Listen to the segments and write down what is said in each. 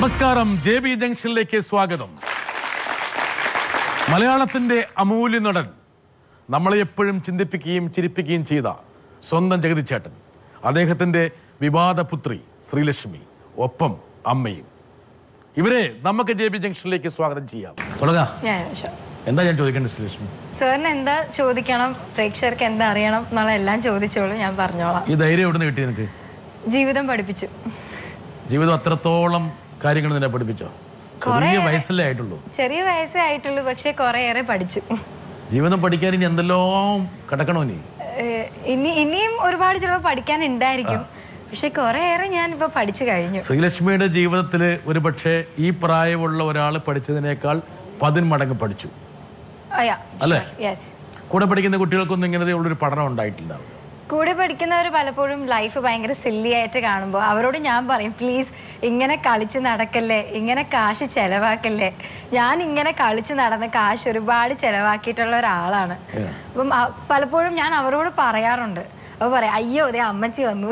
നമസ്കാരം J B ജംഗ്ഷനിലേക്ക് സ്വാഗതം മലയാളത്തിന്റെ അമൂല്യ നടൻ നമ്മളെ എപ്പോഴും ചിന്തിപ്പിക്കുകയും ചിരിപ്പിക്കുകയും ചെയ്ത സ്വന്തം ജഗതിച്ചേട്ടൻ അദ്ദേഹത്തിന്റെ വിവാദപുത്രി ശ്രീലക്ഷ്മി ഒപ്പം അമ്മയും ഇവരെ നമുക്ക് ജെ ബി ജംഗ്ഷനിലേക്ക് സ്വാഗതം ചെയ്യാം തുടങ്ങാം ഞാൻ sure. എന്താ ഞാൻ ചോദിക്കേണ്ടത് ശ്രീലക്ഷ്മി സാറിന് എന്താ ചോദിക്കണം പ്രേക്ഷകർക്ക് എന്താ അറിയണം എന്നുള്ള എല്ലാം ചോദിച്ചോളൂ ഞാൻ പറഞ്ഞോളാം ഈ ധൈര്യം എവിടെ നിന്ന് കിട്ടി നിനക്ക് ജീവിതം പഠിപ്പിച്ചു ജീവിതം അത്രത്തോളം കാര്യങ്ങൾ നിന്നെ പഠിപ്പിച്ചോ ചെറിയ വയസ്സല്ലേ ആയിട്ടുള്ളൂ ചെറിയ വയസ്സേ ആയിട്ടുള്ളൂ പക്ഷെ കുറേയേറെ പഠിച്ചു ജീവിതം പഠിക്കാൻ ഇനി എന്തെല്ലാം കിടക്കണോ നീ ഏഹ് ഇനി ഇനിയും ഒരുപാട് ചിലപ്പോൾ പഠിക്കാനുണ്ടായിരിക്കും പക്ഷെ കുറേയേറെ ഞാൻ ഇപ്പൊ പഠിച്ചു കഴിഞ്ഞു ശ്രീലക്ഷ്മിയുടെ ജീവിതത്തിൽ ഒരു പക്ഷേ ഈ പ്രായമുള്ള ഒരാൾ പഠിച്ചതിനേക്കാൾ പതിന്മടങ്ങ് പഠിച്ചു അല്ലേ? യെസ് കൂടെ പഠിക്കുന്ന കുട്ടികൾക്കൊന്നും ഇങ്ങനത്തെ ഉള്ളൊരു പഠനം ഉണ്ടായിട്ടില്ലാവും കൂടെ പഠിക്കുന്നവർ പലപ്പോഴും ലൈഫ് ഭയങ്കര സില്ലി ആയിട്ട് കാണുമ്പോൾ അവരോട് ഞാൻ പറയും പ്ലീസ് ഇങ്ങനെ കളിച്ച് നടക്കല്ലേ ഇങ്ങനെ കാശ് ചെലവാക്കല്ലേ ഞാൻ ഇങ്ങനെ കളിച്ച് നടന്ന് കാശ് ഒരുപാട് ചെലവാക്കിയിട്ടുള്ള ഒരാളാണ് അപ്പം അ- പലപ്പോഴും ഞാൻ അവരോട് പറയാറുണ്ട് അപ്പോൾ പറയാം അയ്യോ ഇതേ അമ്മച്ചി വന്നു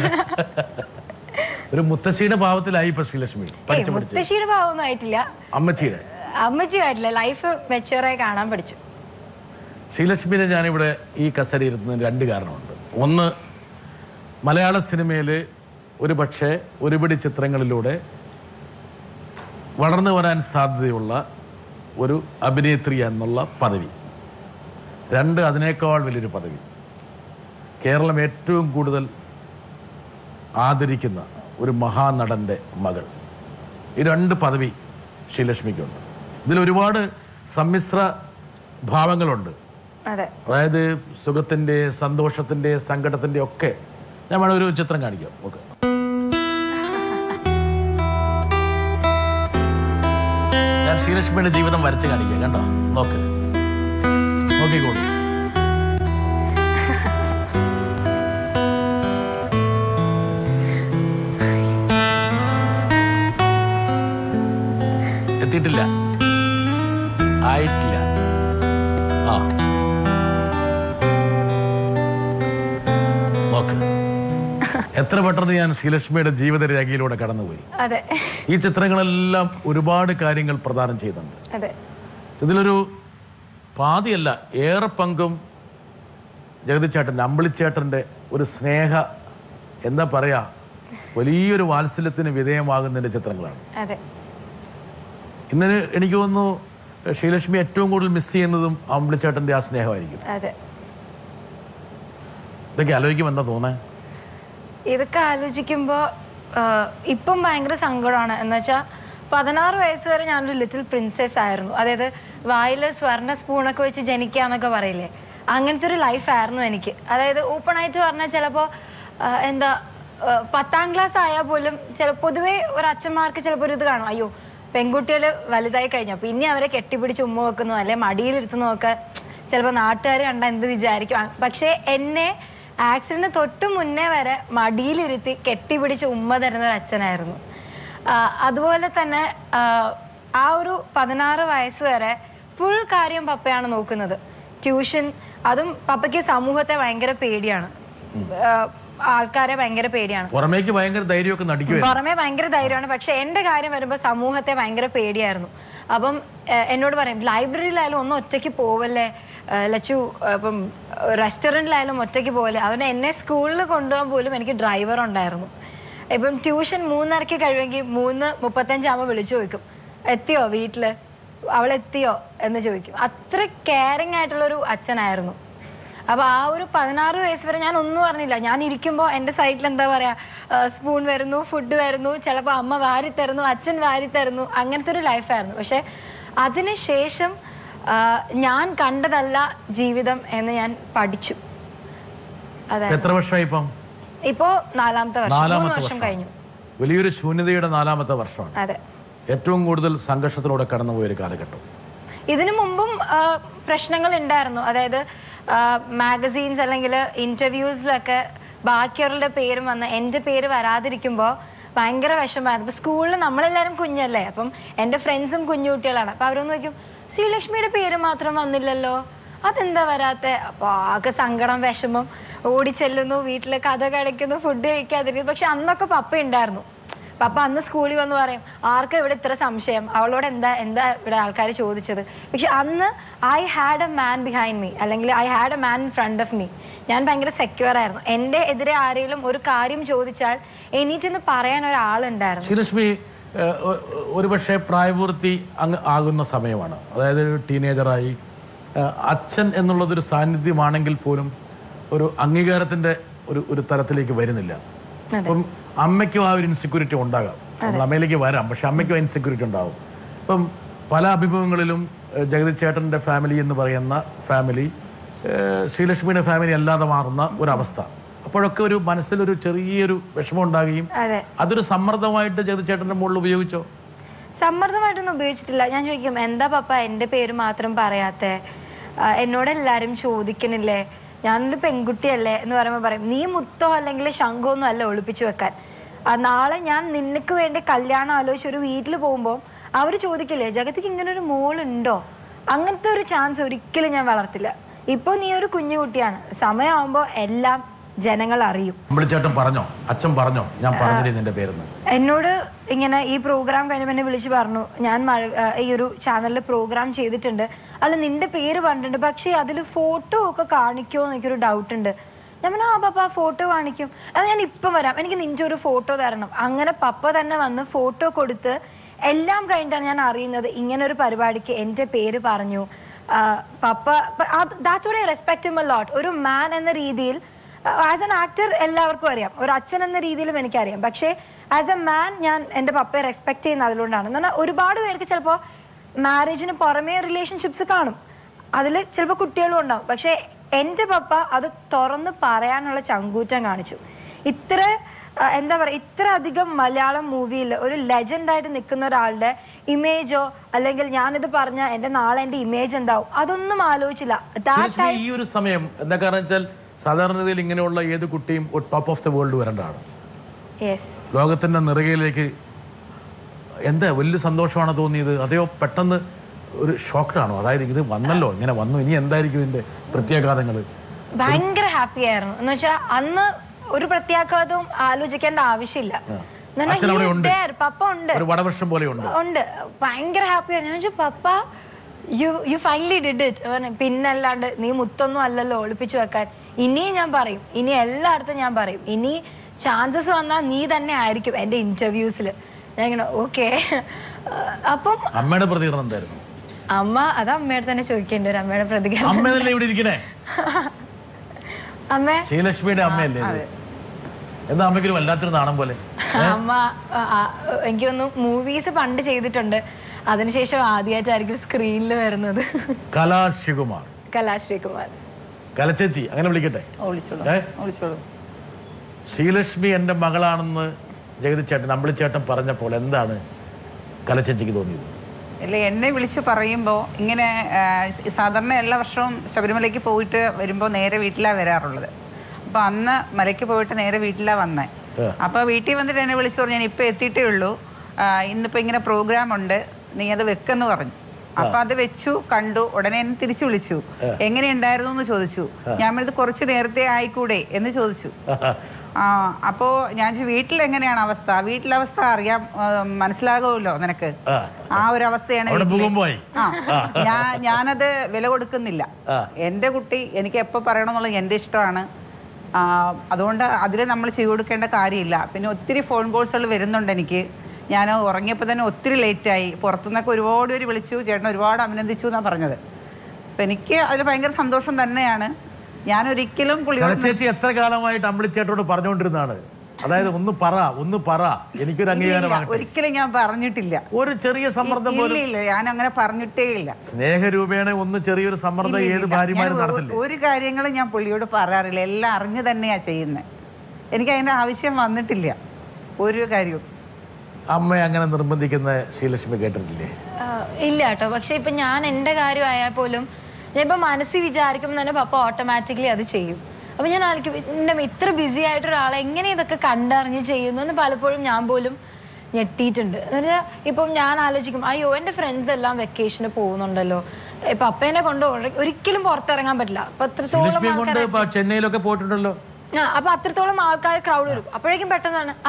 ഒരു മുത്തശ്ശിയുടെ ഭാവത്തിലായി ഇപ്പൊ ശ്രീലക്ഷ്മി ഏയ് പഠിച്ചു പഠിച്ചു മുത്തശ്ശിയുടെ ഭാവമൊന്നും ആയിട്ടില്ല അമ്മച്ചിയുടെ അമ്മച്ചി ആയിട്ടില്ല ലൈഫ് മെച്ചുവറായി കാണാൻ പഠിച്ചു ശ്രീലക്ഷ്മിനെ ഞാനിവിടെ ഈ കസേര ഇരുത്തുന്നതിന് രണ്ട് കാരണമുണ്ട് ഒന്ന് മലയാള സിനിമയിൽ ഒരു പക്ഷേ ഒരുപിടി ചിത്രങ്ങളിലൂടെ വളർന്നു വരാൻ സാധ്യതയുള്ള ഒരു അഭിനേത്രി എന്നുള്ള പദവി രണ്ട് അതിനേക്കാൾ വലിയൊരു പദവി കേരളം ഏറ്റവും കൂടുതൽ ആദരിക്കുന്ന ഒരു മഹാനടൻ്റെ മകൾ ഈ രണ്ട് പദവി ശ്രീലക്ഷ്മിക്കുണ്ട് ഇതിൽ ഒരുപാട് സമ്മിശ്ര ഭാവങ്ങളുണ്ട് അതെ അതായത് സുഖത്തിൻ്റെ സന്തോഷത്തിൻ്റെ സങ്കടത്തിൻ്റെ ഒക്കെ ഞാൻ വേണം ഒരു ചിത്രം കാണിക്കാം ഓക്കെ ഞാൻ ശ്രീലക്ഷ്മിയുടെ ജീവിതം വരച്ച് കാണിക്കാം കണ്ടോ നോക്ക് നോക്കിക്കോളൂ എത്തിയിട്ടില്ല ആയിട്ടില്ല ആ നോക്ക് എത്ര പെട്ടെന്ന് ഞാൻ ശ്രീലക്ഷ്മിയുടെ ജീവിത രേഖയിലൂടെ കടന്നുപോയി അതെ ഈ ചിത്രങ്ങളെല്ലാം ഒരുപാട് കാര്യങ്ങൾ പ്രദാനം ചെയ്യുന്നുണ്ട് അതെ ഇതിലൊരു പാതിയല്ല ഏറെ പങ്കും ജഗതിച്ചേട്ടൻ്റെ അമ്പിളിച്ചേട്ടൻ്റെ ഒരു സ്നേഹ എന്താ പറയാ വലിയൊരു വാത്സല്യത്തിന് വിധേയമാകുന്നതിൻ്റെ ചിത്രങ്ങളാണ് അതെ ഇന്നലെ എനിക്ക് തോന്നുന്നു ശ്രീലക്ഷ്മി ഏറ്റവും കൂടുതൽ മിസ് ചെയ്യുന്നതും അമ്പിളിച്ചേട്ടൻ്റെ ആ സ്നേഹമായിരിക്കും അതെ ഇതൊക്കെ ആലോചിക്കുമ്പോൾ എന്താ തോന്നേ ഇതൊക്കെ ആലോചിക്കുമ്പോൾ ഇപ്പം ഭയങ്കര സങ്കടമാണ് എന്ന് വെച്ചാൽ പതിനാറ് വയസ്സ് വരെ ഞാനൊരു ലിറ്റിൽ പ്രിൻസസ് ആയിരുന്നു അതായത് വായിൽ സ്വർണ്ണ സ്പൂണൊക്കെ വെച്ച് ജനിക്കുക എന്നൊക്കെ പറയില്ലേ അങ്ങനത്തെ ഒരു ലൈഫായിരുന്നു എനിക്ക് അതായത് ഓപ്പൺ ആയിട്ട് പറഞ്ഞാൽ ചിലപ്പോൾ എന്താ ആ, പത്താം ക്ലാസ് ആയാൽ പോലും ചില പൊതുവേ ഒരു അച്ഛന്മാർക്ക് ചിലപ്പോൾ ഒരു ഇത് കാണും അയ്യോ പെൺകുട്ടികൾ വലുതായി കഴിഞ്ഞു പിന്നെ അവരെ കെട്ടിപ്പിടിച്ച് ഉമ്മ വെക്കുന്നു അല്ലെ മടിയിലിരുത്തുന്നതൊക്കെ ചിലപ്പോൾ നാട്ടുകാർ കണ്ട എന്ത് വിചാരിക്കും ആ, പക്ഷേ എന്നെ ആക്സിഡന്റ് തൊട്ട് മുന്നേ വരെ മടിയിലിരുത്തി കെട്ടിപ്പിടിച്ച് ഉമ്മ തരുന്ന ഒരു അച്ഛനായിരുന്നു ആ, അതുപോലെ തന്നെ ആ, ആ ഒരു പതിനാറ് വയസ്സ് വരെ ഫുൾ കാര്യം പപ്പയാണ് നോക്കുന്നത് ട്യൂഷൻ അതും പപ്പയ്ക്ക് സമൂഹത്തെ ഭയങ്കര പേടിയാണ് ആ, ആൾക്കാരെ ഭയങ്കര പേടിയാണ് പുറമേക്ക് ഭയങ്കര ധൈര്യമൊക്കെ നടിക്കുവായിരുന്നു പുറമേ ഭയങ്കര ധൈര്യമാണ് പക്ഷെ എൻ്റെ കാര്യം വരുമ്പോൾ സമൂഹത്തെ ഭയങ്കര പേടിയായിരുന്നു അപ്പം ഏഹ്, എന്നോട് പറയും ലൈബ്രറിയിലായാലും ഒന്നും ഒറ്റയ്ക്ക് പോവല്ലേ ഏഹ്, ലച്ചു ഏഹ്, ഇപ്പം റെസ്റ്റോറൻറ്റിലായാലും ഒറ്റയ്ക്ക് പോവല്ലേ അവനെ എന്നെ സ്കൂളിൽ കൊണ്ടുപോകാൻ പോലും എനിക്ക് ഡ്രൈവർ ഉണ്ടായിരുന്നു ഇപ്പം ട്യൂഷൻ മൂന്നരയ്ക്ക് കഴിയുമെങ്കിൽ മൂന്ന് മുപ്പത്തഞ്ചാകുമ്പോൾ വിളിച്ചു ചോദിക്കും എത്തിയോ വീട്ടിൽ അവൾ എത്തിയോ എന്ന് ചോദിക്കും അത്ര കെയറിങ് ആയിട്ടുള്ളൊരു അച്ഛനായിരുന്നു അപ്പോൾ ആ ഒരു പതിനാറ് വയസ്സ് വരെ ഞാൻ ഒന്നും അറിഞ്ഞില്ല ഞാൻ ഇരിക്കുമ്പോൾ എൻ്റെ സൈഡിൽ എന്താ പറയുക സ്പൂൺ വരുന്നു ഫുഡ് വരുന്നു ചിലപ്പോൾ അമ്മ വാരി തരുന്നു അച്ഛൻ വാരി തരുന്നു അങ്ങനത്തെ ഒരു ലൈഫായിരുന്നു പക്ഷേ അതിന് ശേഷം ആ, ഞാൻ കണ്ടതല്ല ജീവിതം എന്ന് ഞാൻ പഠിച്ചു അതെ ഇപ്പൊ എത്ര വർഷമായി ഇപ്പം ഇപ്പോൾ നാലാമത്തെ വർഷം മൂന്ന് നാലാമത്തെ വർഷം വർഷം കഴിഞ്ഞു വലിയൊരു ശൂന്യതയുടെ നാലാമത്തെ വർഷമാണ് അതെ ഏറ്റവും കൂടുതൽ സംഘർഷത്തിലൂടെ കടന്നുപോയൊരു കാലഘട്ടം ഇതിനു മുമ്പും ആ, പ്രശ്നങ്ങൾ ഉണ്ടായിരുന്നു അതായത് മാഗസീൻസ് അല്ലെങ്കിൽ ഇന്റർവ്യൂസിലൊക്കെ ബാക്കിയവരുടെ പേരും വന്ന് എൻ്റെ പേര് വരാതിരിക്കുമ്പോൾ ഭയങ്കര വിഷമമായിരുന്നു ഇപ്പം സ്കൂളിൽ നമ്മളെല്ലാവരും കുഞ്ഞല്ലേ അപ്പം എൻ്റെ ഫ്രണ്ട്സും കുഞ്ഞു കുട്ടികളാണ് അപ്പം അവരൊന്ന് നോക്കും ശ്രീലക്ഷ്മിയുടെ പേര് മാത്രം വന്നില്ലല്ലോ അതെന്താ വരാത്തെ അപ്പോൾ ആകെ സങ്കടം വിഷമം ഓടിച്ചെല്ലുന്നു വീട്ടിൽ കഥ കടയ്ക്കുന്നു ഫുഡ് കഴിക്കാതിരിക്കുന്നു പക്ഷെ അന്നൊക്കെ പപ്പ ഉണ്ടായിരുന്നു പപ്പ അന്ന് സ്കൂളിൽ വന്ന് പറയും ആർക്കും ഇവിടെ ഇത്ര സംശയം അവളോട് എന്താ എന്താ ഇവിടെ ആൾക്കാർ ചോദിച്ചത് പക്ഷെ അന്ന് I had a man behind me അല്ലെങ്കിൽ I had a man in front of me ഞാൻ ഭയങ്കര സെക്യൂർ ആയിരുന്നു എൻ്റെ എതിരെ ആരെങ്കിലും ഒരു കാര്യം ചോദിച്ചാൽ എണീറ്റെന്ന് പറയാൻ ഒരാളുണ്ടായിരുന്നു ശ്രീലക്ഷ്മി ഏഹ്, ഒ- ഒരുപക്ഷെ പ്രായപൂർത്തി അങ്ങ് ആകുന്ന സമയമാണ് അതായത് ഒരു ടീനേജറായി ഏഹ്, അച്ഛൻ എന്നുള്ളതൊരു സാന്നിധ്യമാണെങ്കിൽ പോലും ഒരു അംഗീകാരത്തിന്റെ ഒരു ഒരു തലത്തിലേക്ക് വരുന്നില്ല അപ്പം അമ്മയ്ക്കും ആ ഒരു ഇൻസെക്യൂരിറ്റി ഉണ്ടാകാം നമ്മൾ അമ്മയിലേക്ക് വരാം പക്ഷെ അമ്മയ്ക്കും ആ ഇൻസെക്യൂരിറ്റി ഉണ്ടാവും ഇപ്പം പല അഭിമുഖങ്ങളിലും ഏഹ്, ജഗതി ചേട്ടൻ്റെ ഫാമിലി എന്ന് പറയുന്ന ഫാമിലി ഏഹ്, ശ്രീലക്ഷ്മിയുടെ ഫാമിലി അല്ലാതെ മാറുന്ന ഒരവസ്ഥ അപ്പോഴൊക്കെ ഒരു മനസ്സിലൊരു ചെറിയൊരു വിഷമം ഉണ്ടാകുകയും അതെ അതൊരു സമ്മർദ്ദമായിട്ട് ജഗതി ചേട്ടൻ്റെ മുകളിൽ ഉപയോഗിച്ചോ സമ്മർദ്ദമായിട്ടൊന്നും ഉപയോഗിച്ചിട്ടില്ല ഞാൻ ചോദിക്കും എന്താ പപ്പ എൻ്റെ പേര് മാത്രം പറയാത്തെ ആ, എന്നോട് എല്ലാവരും ചോദിക്കണില്ലേ ഞാനൊരു പെൺകുട്ടിയല്ലേ എന്ന് പറയുമ്പോൾ പറയും നീ മുത്തോ അല്ലെങ്കിൽ ശംഖോ ഒന്നും അല്ല ഒളിപ്പിച്ചു വെക്കാൻ ആ, നാളെ ഞാൻ നിനക്ക് വേണ്ടി കല്യാണം ആലോചിച്ച് ഒരു വീട്ടിൽ പോകുമ്പോൾ അവർ ചോദിക്കില്ലേ ജഗത്തിക്ക് ഇങ്ങനെ ഒരു മോളുണ്ടോ അങ്ങനത്തെ ഒരു ചാൻസ് ഒരിക്കലും ഞാൻ വളർത്തില്ല ഇപ്പോൾ നീ ഒരു കുഞ്ഞു കുട്ടിയാണ് സമയമാകുമ്പോൾ എല്ലാം ജനങ്ങൾ അറിയും അമ്പിളിച്ചേട്ടൻ പറഞ്ഞോ അച്ഛൻ പറഞ്ഞോ ഞാൻ പറഞ്ഞില്ലേ നിന്റെ പേരെന്ന് എന്നോട് ഇങ്ങനെ ഈ പ്രോഗ്രാം കഴിഞ്ഞപ്പോൾ എന്നെ വിളിച്ച് പറഞ്ഞു ഞാൻ മഴ ആ, ഈ ഒരു ചാനലിൽ പ്രോഗ്രാം ചെയ്തിട്ടുണ്ട് അല്ല നിന്റെ പേര് പറഞ്ഞിട്ടുണ്ട് പക്ഷേ അതിൽ ഫോട്ടോ ഒക്കെ കാണിക്കുമോ എന്ന് എനിക്കൊരു ഡൗട്ട് ഉണ്ട് ഞാൻ പറഞ്ഞു ആ പപ്പ ഫോട്ടോ കാണിക്കും അത് ഞാൻ ഇപ്പം വരാം എനിക്ക് നിന്റെ ഒരു ഫോട്ടോ തരണം അങ്ങനെ പപ്പ തന്നെ വന്ന് ഫോട്ടോ കൊടുത്ത് എല്ലാം കഴിഞ്ഞിട്ടാണ് ഞാൻ അറിയുന്നത് ഇങ്ങനെ ഒരു പരിപാടിക്ക് എൻ്റെ പേര് പറഞ്ഞു ആ, പപ്പ that's what I respect him a lot ഒരു മാൻ എന്ന രീതിയിൽ ആസ് എൻ ആക്ടർ എല്ലാവർക്കും അറിയാം ഒരു അച്ഛൻ എന്ന രീതിയിലും എനിക്കറിയാം പക്ഷേ ആസ് എ മാൻ ഞാൻ എൻ്റെ പപ്പയെ റെസ്പെക്ട് ചെയ്യുന്ന അതുകൊണ്ടാണ് എന്ന് പറഞ്ഞാൽ ഒരുപാട് പേർക്ക് ചിലപ്പോൾ മാരേജിന് പുറമേ റിലേഷൻഷിപ്സ് കാണും അതിൽ ചിലപ്പോൾ കുട്ടികളും ഉണ്ടാവും പക്ഷേ എൻ്റെ പപ്പ അത് തുറന്ന് പറയാനുള്ള ചങ്കൂറ്റം കാണിച്ചു ഇത്ര ആ, എന്താ പറയുക ഇത്ര അധികം മലയാളം മൂവിയിൽ ഒരു ലെജൻഡായിട്ട് നിൽക്കുന്ന ഒരാളുടെ ഇമേജോ അല്ലെങ്കിൽ ഞാനിത് പറഞ്ഞ എൻ്റെ നാളെ എൻ്റെ ഇമേജ് എന്താവും അതൊന്നും ആലോചിച്ചില്ല That ശ്രീലക്ഷ്മി ഈ ഒരു സമയം എന്താ കാരണം വെച്ചാൽ സാധാരണഗതിയിൽ ഇങ്ങനെയുള്ള ഏത് കുട്ടിയും ടോപ്പ് ഓഫ് ദ വേൾഡ് വരേണ്ടതാണ് യെസ് ലോകത്തിന്റെ നിറകയിലേക്ക് എന്താ വലിയ സന്തോഷമാണ് തോന്നിയത് അതെയോ പെട്ടെന്ന് ഒരു ഷോക്ക്ഡാണോ അതായത് ഇത് വന്നല്ലോ ഇങ്ങനെ വന്നു ഇനി എന്തായിരിക്കും ഇതിന്റെ പ്രത്യാഘാതങ്ങൾ ഭയങ്കര ഹാപ്പി ആയിരുന്നു എന്ന് വെച്ചാൽ അന്ന് ഒരു പ്രത്യാഘാതവും ആലോചിക്കേണ്ട ആവശ്യമില്ല എന്ന് പറഞ്ഞാ അച്ഛൻ he അവിടെ is ഉണ്ട്. there. പപ്പ ഉണ്ട് ഒരു വടവർഷം പോലെ ഉണ്ട് ഉണ്ട് ഭയങ്കര ഹാപ്പി ആയിരുന്നു ഞാൻ വെച്ചാൽ പപ്പ you you finally did it പിന്നല്ലാണ്ട് നീ മുത്തൊന്നും അല്ലല്ലോ ഒളിപ്പിച്ചു വെക്കാൻ ഇനിയും ഞാൻ പറയും ഇനി എല്ലായിടത്തും ഞാൻ പറയും ഇനി ചാൻസസ് വന്നാൽ നീ തന്നെ ആയിരിക്കും എൻ്റെ ഇന്റർവ്യൂസിൽ ഞാൻ ഇങ്ങനെ ഓക്കെ അപ്പം അമ്മയുടെ പ്രതികരണം എന്തായിരുന്നു അമ്മ അത് അമ്മയോട് തന്നെ ചോദിക്കേണ്ടി വരും അമ്മയുടെ പ്രതികരണം അമ്മയല്ലേ ഇവിടെ ഇരിക്കണേ അമ്മേ ശ്രീലക്ഷ്മിയുടെ അമ്മയല്ലേ ഇത് എന്നാ അമ്മയ്ക്കൊരു വല്ലാത്തൊരു നാണം പോലെ അമ്മ ആ, ആ, എനിക്ക് തോന്നുന്നു മൂവീസ് പണ്ട് ചെയ്തിട്ടുണ്ട് അതിനുശേഷം ആദ്യമായിട്ടായിരിക്കും സ്ക്രീനിൽ വരുന്നത് കലാ ശിവകുമാർ കലാശ്രീകുമാർ കലച്ചേച്ചി അങ്ങനെ വിളിക്കട്ടെ വിളിച്ചോളൂ ഏ? വിളിച്ചോളൂ ശ്രീലക്ഷ്മി എൻ്റെ മകളാണെന്ന് ജഗതി ചേട്ടൻ അമ്പിളിച്ചേട്ടൻ പറഞ്ഞപ്പോൾ എന്താണ് കലച്ചേച്ചിക്ക് തോന്നിയത് ഇല്ല എന്നെ വിളിച്ച് പറയുമ്പോൾ ഇങ്ങനെ ആ, സാധാരണ എല്ലാ വർഷവും ശബരിമലയ്ക്ക് പോയിട്ട് വരുമ്പോൾ നേരെ വീട്ടിലാണ് വരാറുള്ളത് അപ്പോൾ അന്ന് മലയ്ക്ക് പോയിട്ട് നേരെ വീട്ടിലാണ് വന്നേ അപ്പോൾ വീട്ടിൽ വന്നിട്ട് എന്നെ വിളിച്ചു പറഞ്ഞു ഞാൻ ഇപ്പോൾ എത്തിയിട്ടേ ഉള്ളൂ ആ, ഇന്നിപ്പോൾ ഇങ്ങനെ പ്രോഗ്രാം ഉണ്ട് നീ അത് വെക്കെന്ന് പറഞ്ഞു അപ്പൊ അത് വെച്ചു കണ്ടു ഉടനെ എന്നെ തിരിച്ചു വിളിച്ചു എങ്ങനെയുണ്ടായിരുന്നു എന്ന് ചോദിച്ചു ഞാൻ ഇത് കുറച്ച് നേരത്തെ ആയിക്കൂടെ എന്ന് ചോദിച്ചു ആ അപ്പോ ഞാൻ ചോദിച്ചു, വീട്ടിൽ എങ്ങനെയാണ് അവസ്ഥ വീട്ടിലെ അവസ്ഥ അറിയാം ആ, മനസ്സിലാകുമല്ലോ നിനക്ക് ആ ഒരു അവസ്ഥയാണ് അവിടെ വീട്ടില്. ഭൂകമ്പമായി. ആ ഞാൻ ഞാനത് വില കൊടുക്കുന്നില്ല എൻ്റെ കുട്ടി എനിക്ക് എപ്പോൾ പറയണമെന്നുള്ളത് എൻ്റെ ഇഷ്ടമാണ് ആ, അതുകൊണ്ട് അതിൽ നമ്മൾ ചെയ്തു കൊടുക്കേണ്ട കാര്യമില്ല പിന്നെ ഒത്തിരി ഫോൺ കോൾസുകൾ വരുന്നുണ്ട് എനിക്ക് ഞാൻ ഉറങ്ങിയപ്പോൾ തന്നെ ഒത്തിരി ലേറ്റായി പുറത്തുനിന്നൊക്കെ ഒരുപാട് പേര് വിളിച്ചു ചേട്ടൻ ഒരുപാട് അഭിനന്ദിച്ചു എന്നാണ് പറഞ്ഞത് അപ്പം എനിക്ക് അതിൽ ഭയങ്കര സന്തോഷം തന്നെയാണ് ഞാൻ ഒരിക്കലും പുള്ളിയോട് കലച്ചേച്ചി എത്ര കാലമായിട്ട് അമ്പിളിച്ചേട്ടനോട് പറഞ്ഞുകൊണ്ടിരുന്നതാണ് അതായത് ഒന്ന് പറ ഒന്ന് പറ എനിക്കൊരു അംഗീകാരമാകട്ടെ ഒരിക്കലും ഞാൻ പറഞ്ഞിട്ടില്ല ഒരു ചെറിയ സമ്മർദ്ദം ഇല്ല പോലും ഇല്ല ഞാൻ അങ്ങനെ പറഞ്ഞിട്ടേ ഇല്ല സ്നേഹരൂപേണ ഒന്ന് ചെറിയൊരു സമ്മർദ്ദം ഏത് ഭാര്യമാരും ഞാൻ നടത്തില്ലേ ഒരു കാര്യങ്ങളും ഞാൻ പുള്ളിയോട് പറയാറില്ല എല്ലാം അറിഞ്ഞു തന്നെയാ ചെയ്യുന്നത് എനിക്ക് അതിന്റെ ആവശ്യം വന്നിട്ടില്ല ഒരു കാര്യവും അമ്മയെ അങ്ങനെ നിർബന്ധിക്കുന്ന ശ്രീലക്ഷ്മി കേട്ടിട്ടില്ലേ ആ, ഇല്ല കേട്ടോ പക്ഷെ ഇപ്പൊ ഞാൻ എൻ്റെ കാര്യമായാൽ പോലും ഞാൻ ഇപ്പൊ മനസ്സിൽ വിചാരിക്കുമ്പോൾ തന്നെ പപ്പ ഓട്ടോമാറ്റിക്കലി അത് ചെയ്യും അപ്പൊ ഞാൻ ആലോചിക്കും എൻ്റെ ഇത്ര ബിസി ആയിട്ട് ഒരാളെ എങ്ങനെ ഇതൊക്കെ കണ്ടറിഞ്ഞ് ചെയ്യുന്നു എന്ന് പലപ്പോഴും ഞാൻ പോലും ഞെട്ടിയിട്ടുണ്ട് എന്ന് വെച്ചാൽ ഇപ്പം ഞാൻ ആലോചിക്കും അയ്യോ എൻ്റെ ഫ്രണ്ട്സ് എല്ലാം വെക്കേഷന് പോകുന്നുണ്ടല്ലോ ഇപ്പൊ അപ്പേനെ കൊണ്ട് ഒരി- ഒരിക്കലും പുറത്തിറങ്ങാൻ പറ്റില്ല അപ്പൊ അത്രത്തോളം ശ്രീലക്ഷ്മിയെ കൊണ്ട് ആൾക്കാരെ ഇപ്പൊ ചെന്നൈയിലൊക്കെ പോയിട്ടുണ്ടല്ലോ ആ അപ്പൊ അത്രത്തോളം ആൾക്കാർ ക്രൗഡ് വരും അപ്പോഴേക്കും പെട്ടെന്നാണ് ആ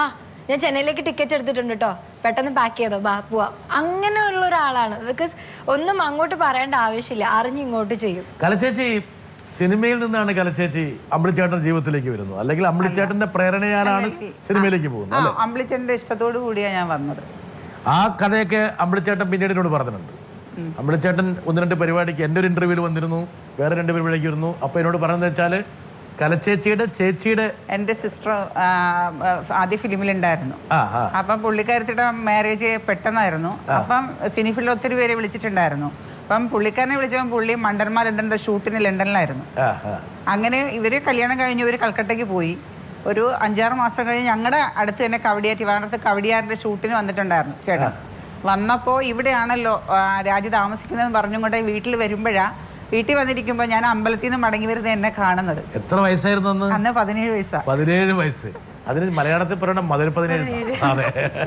ഞാൻ ചെന്നൈയിലേക്ക് ടിക്കറ്റ് എടുത്തിട്ടുണ്ട് കേട്ടോ പെട്ടെന്ന് പാക്ക് ചെയ്തോ ബാ പോവാ അങ്ങനെയുള്ള ഒരാളാണ് ബിക്കോസ് ഒന്നും അങ്ങോട്ട് പറയേണ്ട ആവശ്യമില്ല അറിഞ്ഞ് ഇങ്ങോട്ട് ചെയ്യും കലച്ചേച്ചി സിനിമയിൽ നിന്നാണ് കലച്ചേച്ചി അമ്പിളിച്ചേട്ടൻ ജീവിതത്തിലേക്ക് വരുന്നത് അല്ലെങ്കിൽ അമ്പിളിച്ചേട്ടന്റെ പ്രേരണയാലാണ് സിനിമയിലേക്ക് പോകുന്നത് ആ അല്ലേ അമ്പിളിച്ചൻ്റെ ഇഷ്ടത്തോടു കൂടിയാണ് ഞാൻ വന്നത് ആ കഥയൊക്കെ അമ്പിളിച്ചേട്ടൻ പിന്നീട് എന്നോട് പറഞ്ഞിട്ടുണ്ട് അമ്പിളിച്ചേട്ടൻ ഒന്ന് രണ്ട് പരിപാടിക്ക് എൻ്റെ ഒരു ഇന്റർവ്യൂവിൽ വന്നിരുന്നു വേറെ രണ്ട് പരിപാടിക്ക് വരുന്നു അപ്പോൾ എന്നോട് പറയുന്നത് വെച്ചാൽ കലച്ചേച്ചിയുടെ ചേച്ചിയുടെ എൻ്റെ സിസ്റ്റർ ആദ്യ ഫിലിമിലുണ്ടായിരുന്നു ആ ആ അപ്പം പുള്ളിക്കാരത്തിയുടെ മാരേജ് പെട്ടെന്നായിരുന്നു അപ്പം സിനിഫിൽ ഒത്തിരി പേരെ വിളിച്ചിട്ടുണ്ടായിരുന്നു അപ്പം പുള്ളിക്കാരനെ വിളിച്ചപ്പോൾ പുള്ളി മണ്ടന്മാർ ലണ്ടൻ്റെ ഷൂട്ടിന് ലണ്ടനിലായിരുന്നു ആ ആ അങ്ങനെ ഇവർ കല്യാണം കഴിഞ്ഞ് ഇവർ കൽക്കട്ടയ്ക്ക് പോയി ഒരു അഞ്ചാറ് മാസം കഴിഞ്ഞ് ഞങ്ങളുടെ അടുത്ത് തന്നെ കവടിയാർ ട്രിവാൻഡ്രത്ത് കവടിയാറിൻ്റെ ഷൂട്ടിന് വന്നിട്ടുണ്ടായിരുന്നു ചേട്ടൻ വന്നപ്പോൾ ഇവിടെയാണല്ലോ ആ, രാജി താമസിക്കുന്നതെന്ന് പറഞ്ഞും കൊണ്ട് വീട്ടിൽ വരുമ്പോഴാണ് വീട്ടിൽ വന്നിരിക്കുമ്പോൾ ഞാൻ അമ്പലത്തിൽ നിന്ന് മടങ്ങി വരുന്നത് എന്നെ കാണുന്നത് എത്ര വയസ്സായിരുന്നു അന്ന് അന്ന് പതിനേഴ് വയസ്സാണ് പതിനേഴ് വയസ്സ് അതിന് മലയാളത്തിൽ പറയണം മധുര പതിനേഴ് അതെ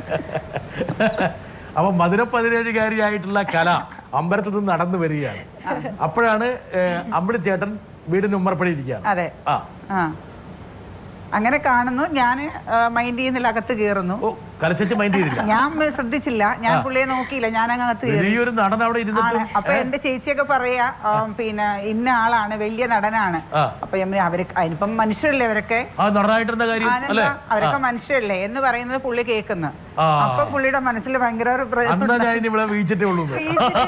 അപ്പൊ മധുര പതിനേഴുകാരിയായിട്ടുള്ള കല അമ്പലത്തിൽ നിന്ന് നടന്നു വരികയാണ് അപ്പോഴാണ് ഏഹ്, അമ്പിളി ചേട്ടൻ വീടിന് ഉമ്മർപ്പടി ഇരിക്കുകയാണ് അതെ ആ ആ അങ്ങനെ കാണുന്നു ഞാൻ മൈൻഡ് ചെയ്യുന്നില്ല അകത്ത് കയറുന്നു ഓ കലച്ചേച്ചി മൈൻഡ് ചെയ്തില്ല ഞാൻ ശ്രദ്ധിച്ചില്ല ഞാൻ പുള്ളിയെ നോക്കിയില്ല ഞാൻ അങ്ങ് അകത്ത് കയറി വലിയൊരു നടൻ അവിടെ ഇരുന്നിട്ട് ആണ്. അപ്പൊ എന്റെ ചേച്ചിയൊക്കെ പറയാ ആ, പിന്നെ ഇന്ന ആളാണ് വലിയ നടനാണ് ആ. അപ്പൊ ഞാൻ പറഞ്ഞു, അവര് അതിനിപ്പം മനുഷ്യരല്ലേ അവരൊക്കെ ആ നടനായിട്ടെന്താ കാര്യം അല്ലേ ആനന്ദ, അവരൊക്കെ മനുഷ്യരല്ലേ എന്ന് പറയുന്നത് പുള്ളി കേൾക്കുന്നു ആ. അപ്പൊ പുള്ളിയുടെ മനസ്സിൽ ഭയങ്കര ഒരു പ്ര- അന്നാ ഞാൻ ഇനി ഇവിടെ വീഴ്ചിട്ടേ ഉള്ളൂ എന്ന്.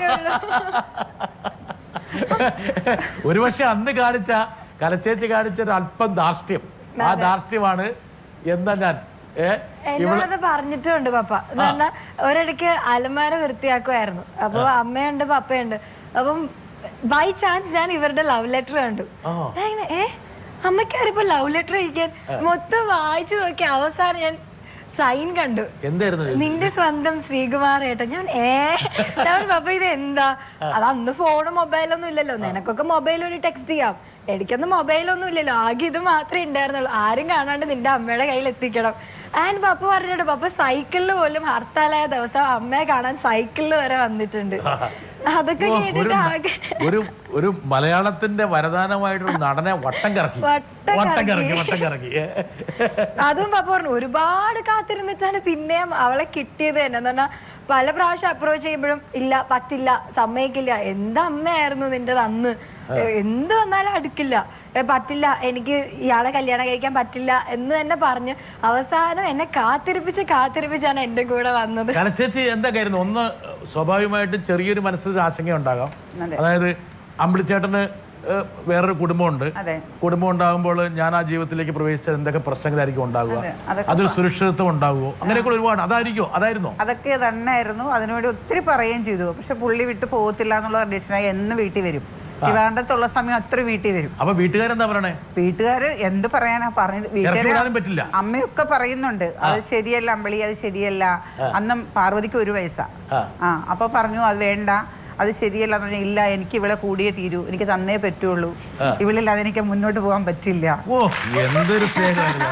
ഒരു പക്ഷെ അന്ന് കാണിച്ച കലച്ചേച്ചി കാണിച്ച ഒരു അല്പം ധാർഷ്ട്യം ആ ധാർഷ്ട്യമാണ് എന്താ ഞാൻ ഏ എന്നോടത് പറഞ്ഞിട്ടുണ്ട് പപ്പ എന്ന് പറഞ്ഞാൽ ഒരിടയ്ക്ക് അലമാര വൃത്തിയാക്കുമായിരുന്നു അപ്പൊ അമ്മയുണ്ട് പപ്പയുണ്ട് അപ്പം ബൈ ചാൻസ് ഞാൻ ഇവരുടെ ലവ് ലെറ്റർ കണ്ടു ഞാൻ ഇങ്ങനെ, ഏ അമ്മയ്ക്കാരിപ്പോ ലവ് ലെറ്റർ അയക്കാൻ മൊത്തം വായിച്ചു നോക്കി അവസാനം ഞാൻ സൈൻ കണ്ടു എന്തായിരുന്നു ഇത്? നിന്റെ സ്വന്തം ശ്രീകുമാർ ഏട്ടൻ ഞാൻ ഏ ഞാൻ പറഞ്ഞു, പപ്പ ഇത് എന്താ അത് അന്ന് ഫോണും മൊബൈലൊന്നും ഇല്ലല്ലോ നിനക്കൊക്കെ മൊബൈൽ വഴി ടെക്സ്റ്റ് ചെയ്യാം എനിക്കൊന്നും മൊബൈലൊന്നും ഇല്ലല്ലോ ആകെ ഇത് മാത്രമേ ഉണ്ടായിരുന്നുള്ളൂ ആരും കാണാണ്ട് നിന്റെ അമ്മയുടെ കയ്യിൽ എത്തിക്കണം ആൻഡ് പപ്പ പറഞ്ഞിട്ട് പപ്പ സൈക്കിളിൽ പോലും ഹർത്താലായ ദിവസം അമ്മയെ കാണാൻ സൈക്കിളിൽ വരെ വന്നിട്ടുണ്ട് അതൊക്കെ ഓ, ഒരു കേട്ടിട്ട് ന- ആകെ ഒരു ഒരു മലയാളത്തിന്റെ വരദാനമായിട്ടൊരു നടനെ വട്ടം കറക്കി വട്ടം വട്ടം കറക്കി കറക്കി. വട്ടം കറക്കി ഏ. അതും പപ്പ പറഞ്ഞു ഒരുപാട് കാത്തിരുന്നിട്ടാണ് പിന്നെയും അവളെ കിട്ടിയത് തന്നെ എന്ന് പറഞ്ഞാൽ പല പ്രാവശ്യം അപ്രോച്ച് ചെയ്യുമ്പോഴും ഇല്ല പറ്റില്ല സമ്മതിക്കില്ല എന്താ അമ്മയായിരുന്നു നിന്റെ അന്ന് എന്ത് വന്നാലും അടുക്കില്ല ഏ, പറ്റില്ല എനിക്ക് ഇയാളെ കല്യാണം കഴിക്കാൻ പറ്റില്ല എന്ന് തന്നെ പറഞ്ഞ് അവസാനം എന്നെ കാത്തിരിപ്പിച്ച് കാത്തിരിപ്പിച്ചാണ് എൻ്റെ കൂടെ വന്നത് കലച്ചേച്ചി എന്താ കാര്യം ഒന്ന് സ്വാഭാവികമായിട്ടും ചെറിയൊരു മനസ്സിലൊരു ആശങ്ക ഉണ്ടാകാം അതെ. അതായത് അമ്പിളിച്ചേട്ടന് ഏഹ്, വേറൊരു കുടുംബമുണ്ട് അതെ കുടുംബം ഉണ്ടാകുമ്പോൾ ഞാൻ ആ ജീവിതത്തിലേക്ക് പ്രവേശിച്ചാൽ എന്തൊക്കെ പ്രശ്നങ്ങളായിരിക്കും ഉണ്ടാകുക അതെ, അതൊക്കെ അതൊരു സുരക്ഷിതത്വം ഉണ്ടാകുമോ അങ്ങനെയൊക്കെ ഒരുപാട് അതായിരിക്കോ അതായിരുന്നോ അതൊക്കെ തന്നെയായിരുന്നു അതിനുവേണ്ടി ഒത്തിരി പറയുകയും ചെയ്തു പക്ഷെ പുള്ളി വിട്ട് പോകത്തില്ല എന്നുള്ള കണ്ടീഷനായി എന്ന് വീട്ടിൽ വരും ട്രിവാൻഡ്രത്തുള്ള സമയം അത്ര വീട്ടിൽ വരും അപ്പൊ വീട്ടുകാരെന്താ പറയണേ വീട്ടുകാര് എന്ത് പറയാനാ പറഞ്ഞു ഇറക്കി വിടാനും പറ്റില്ല അമ്മയൊക്കെ പറയുന്നുണ്ട് അത് ശരിയല്ല അമ്പളി അത് ശരിയല്ല അന്ന് പാർവതിക്ക് ഒരു വയസ്സാ ആ. ആ അപ്പൊ പറഞ്ഞു അത് വേണ്ട അത് ശരിയല്ല എന്ന് പറഞ്ഞാൽ ഇല്ല എനിക്ക് ഇവിടെ കൂടിയേ തീരൂ എനിക്ക് തന്നേ പറ്റുള്ളൂ ഇവളില്ലാതെ എനിക്ക് മുന്നോട്ട് പോകാൻ പറ്റില്ല ഓ എന്തൊരു സ്നേഹമായിരുന്നു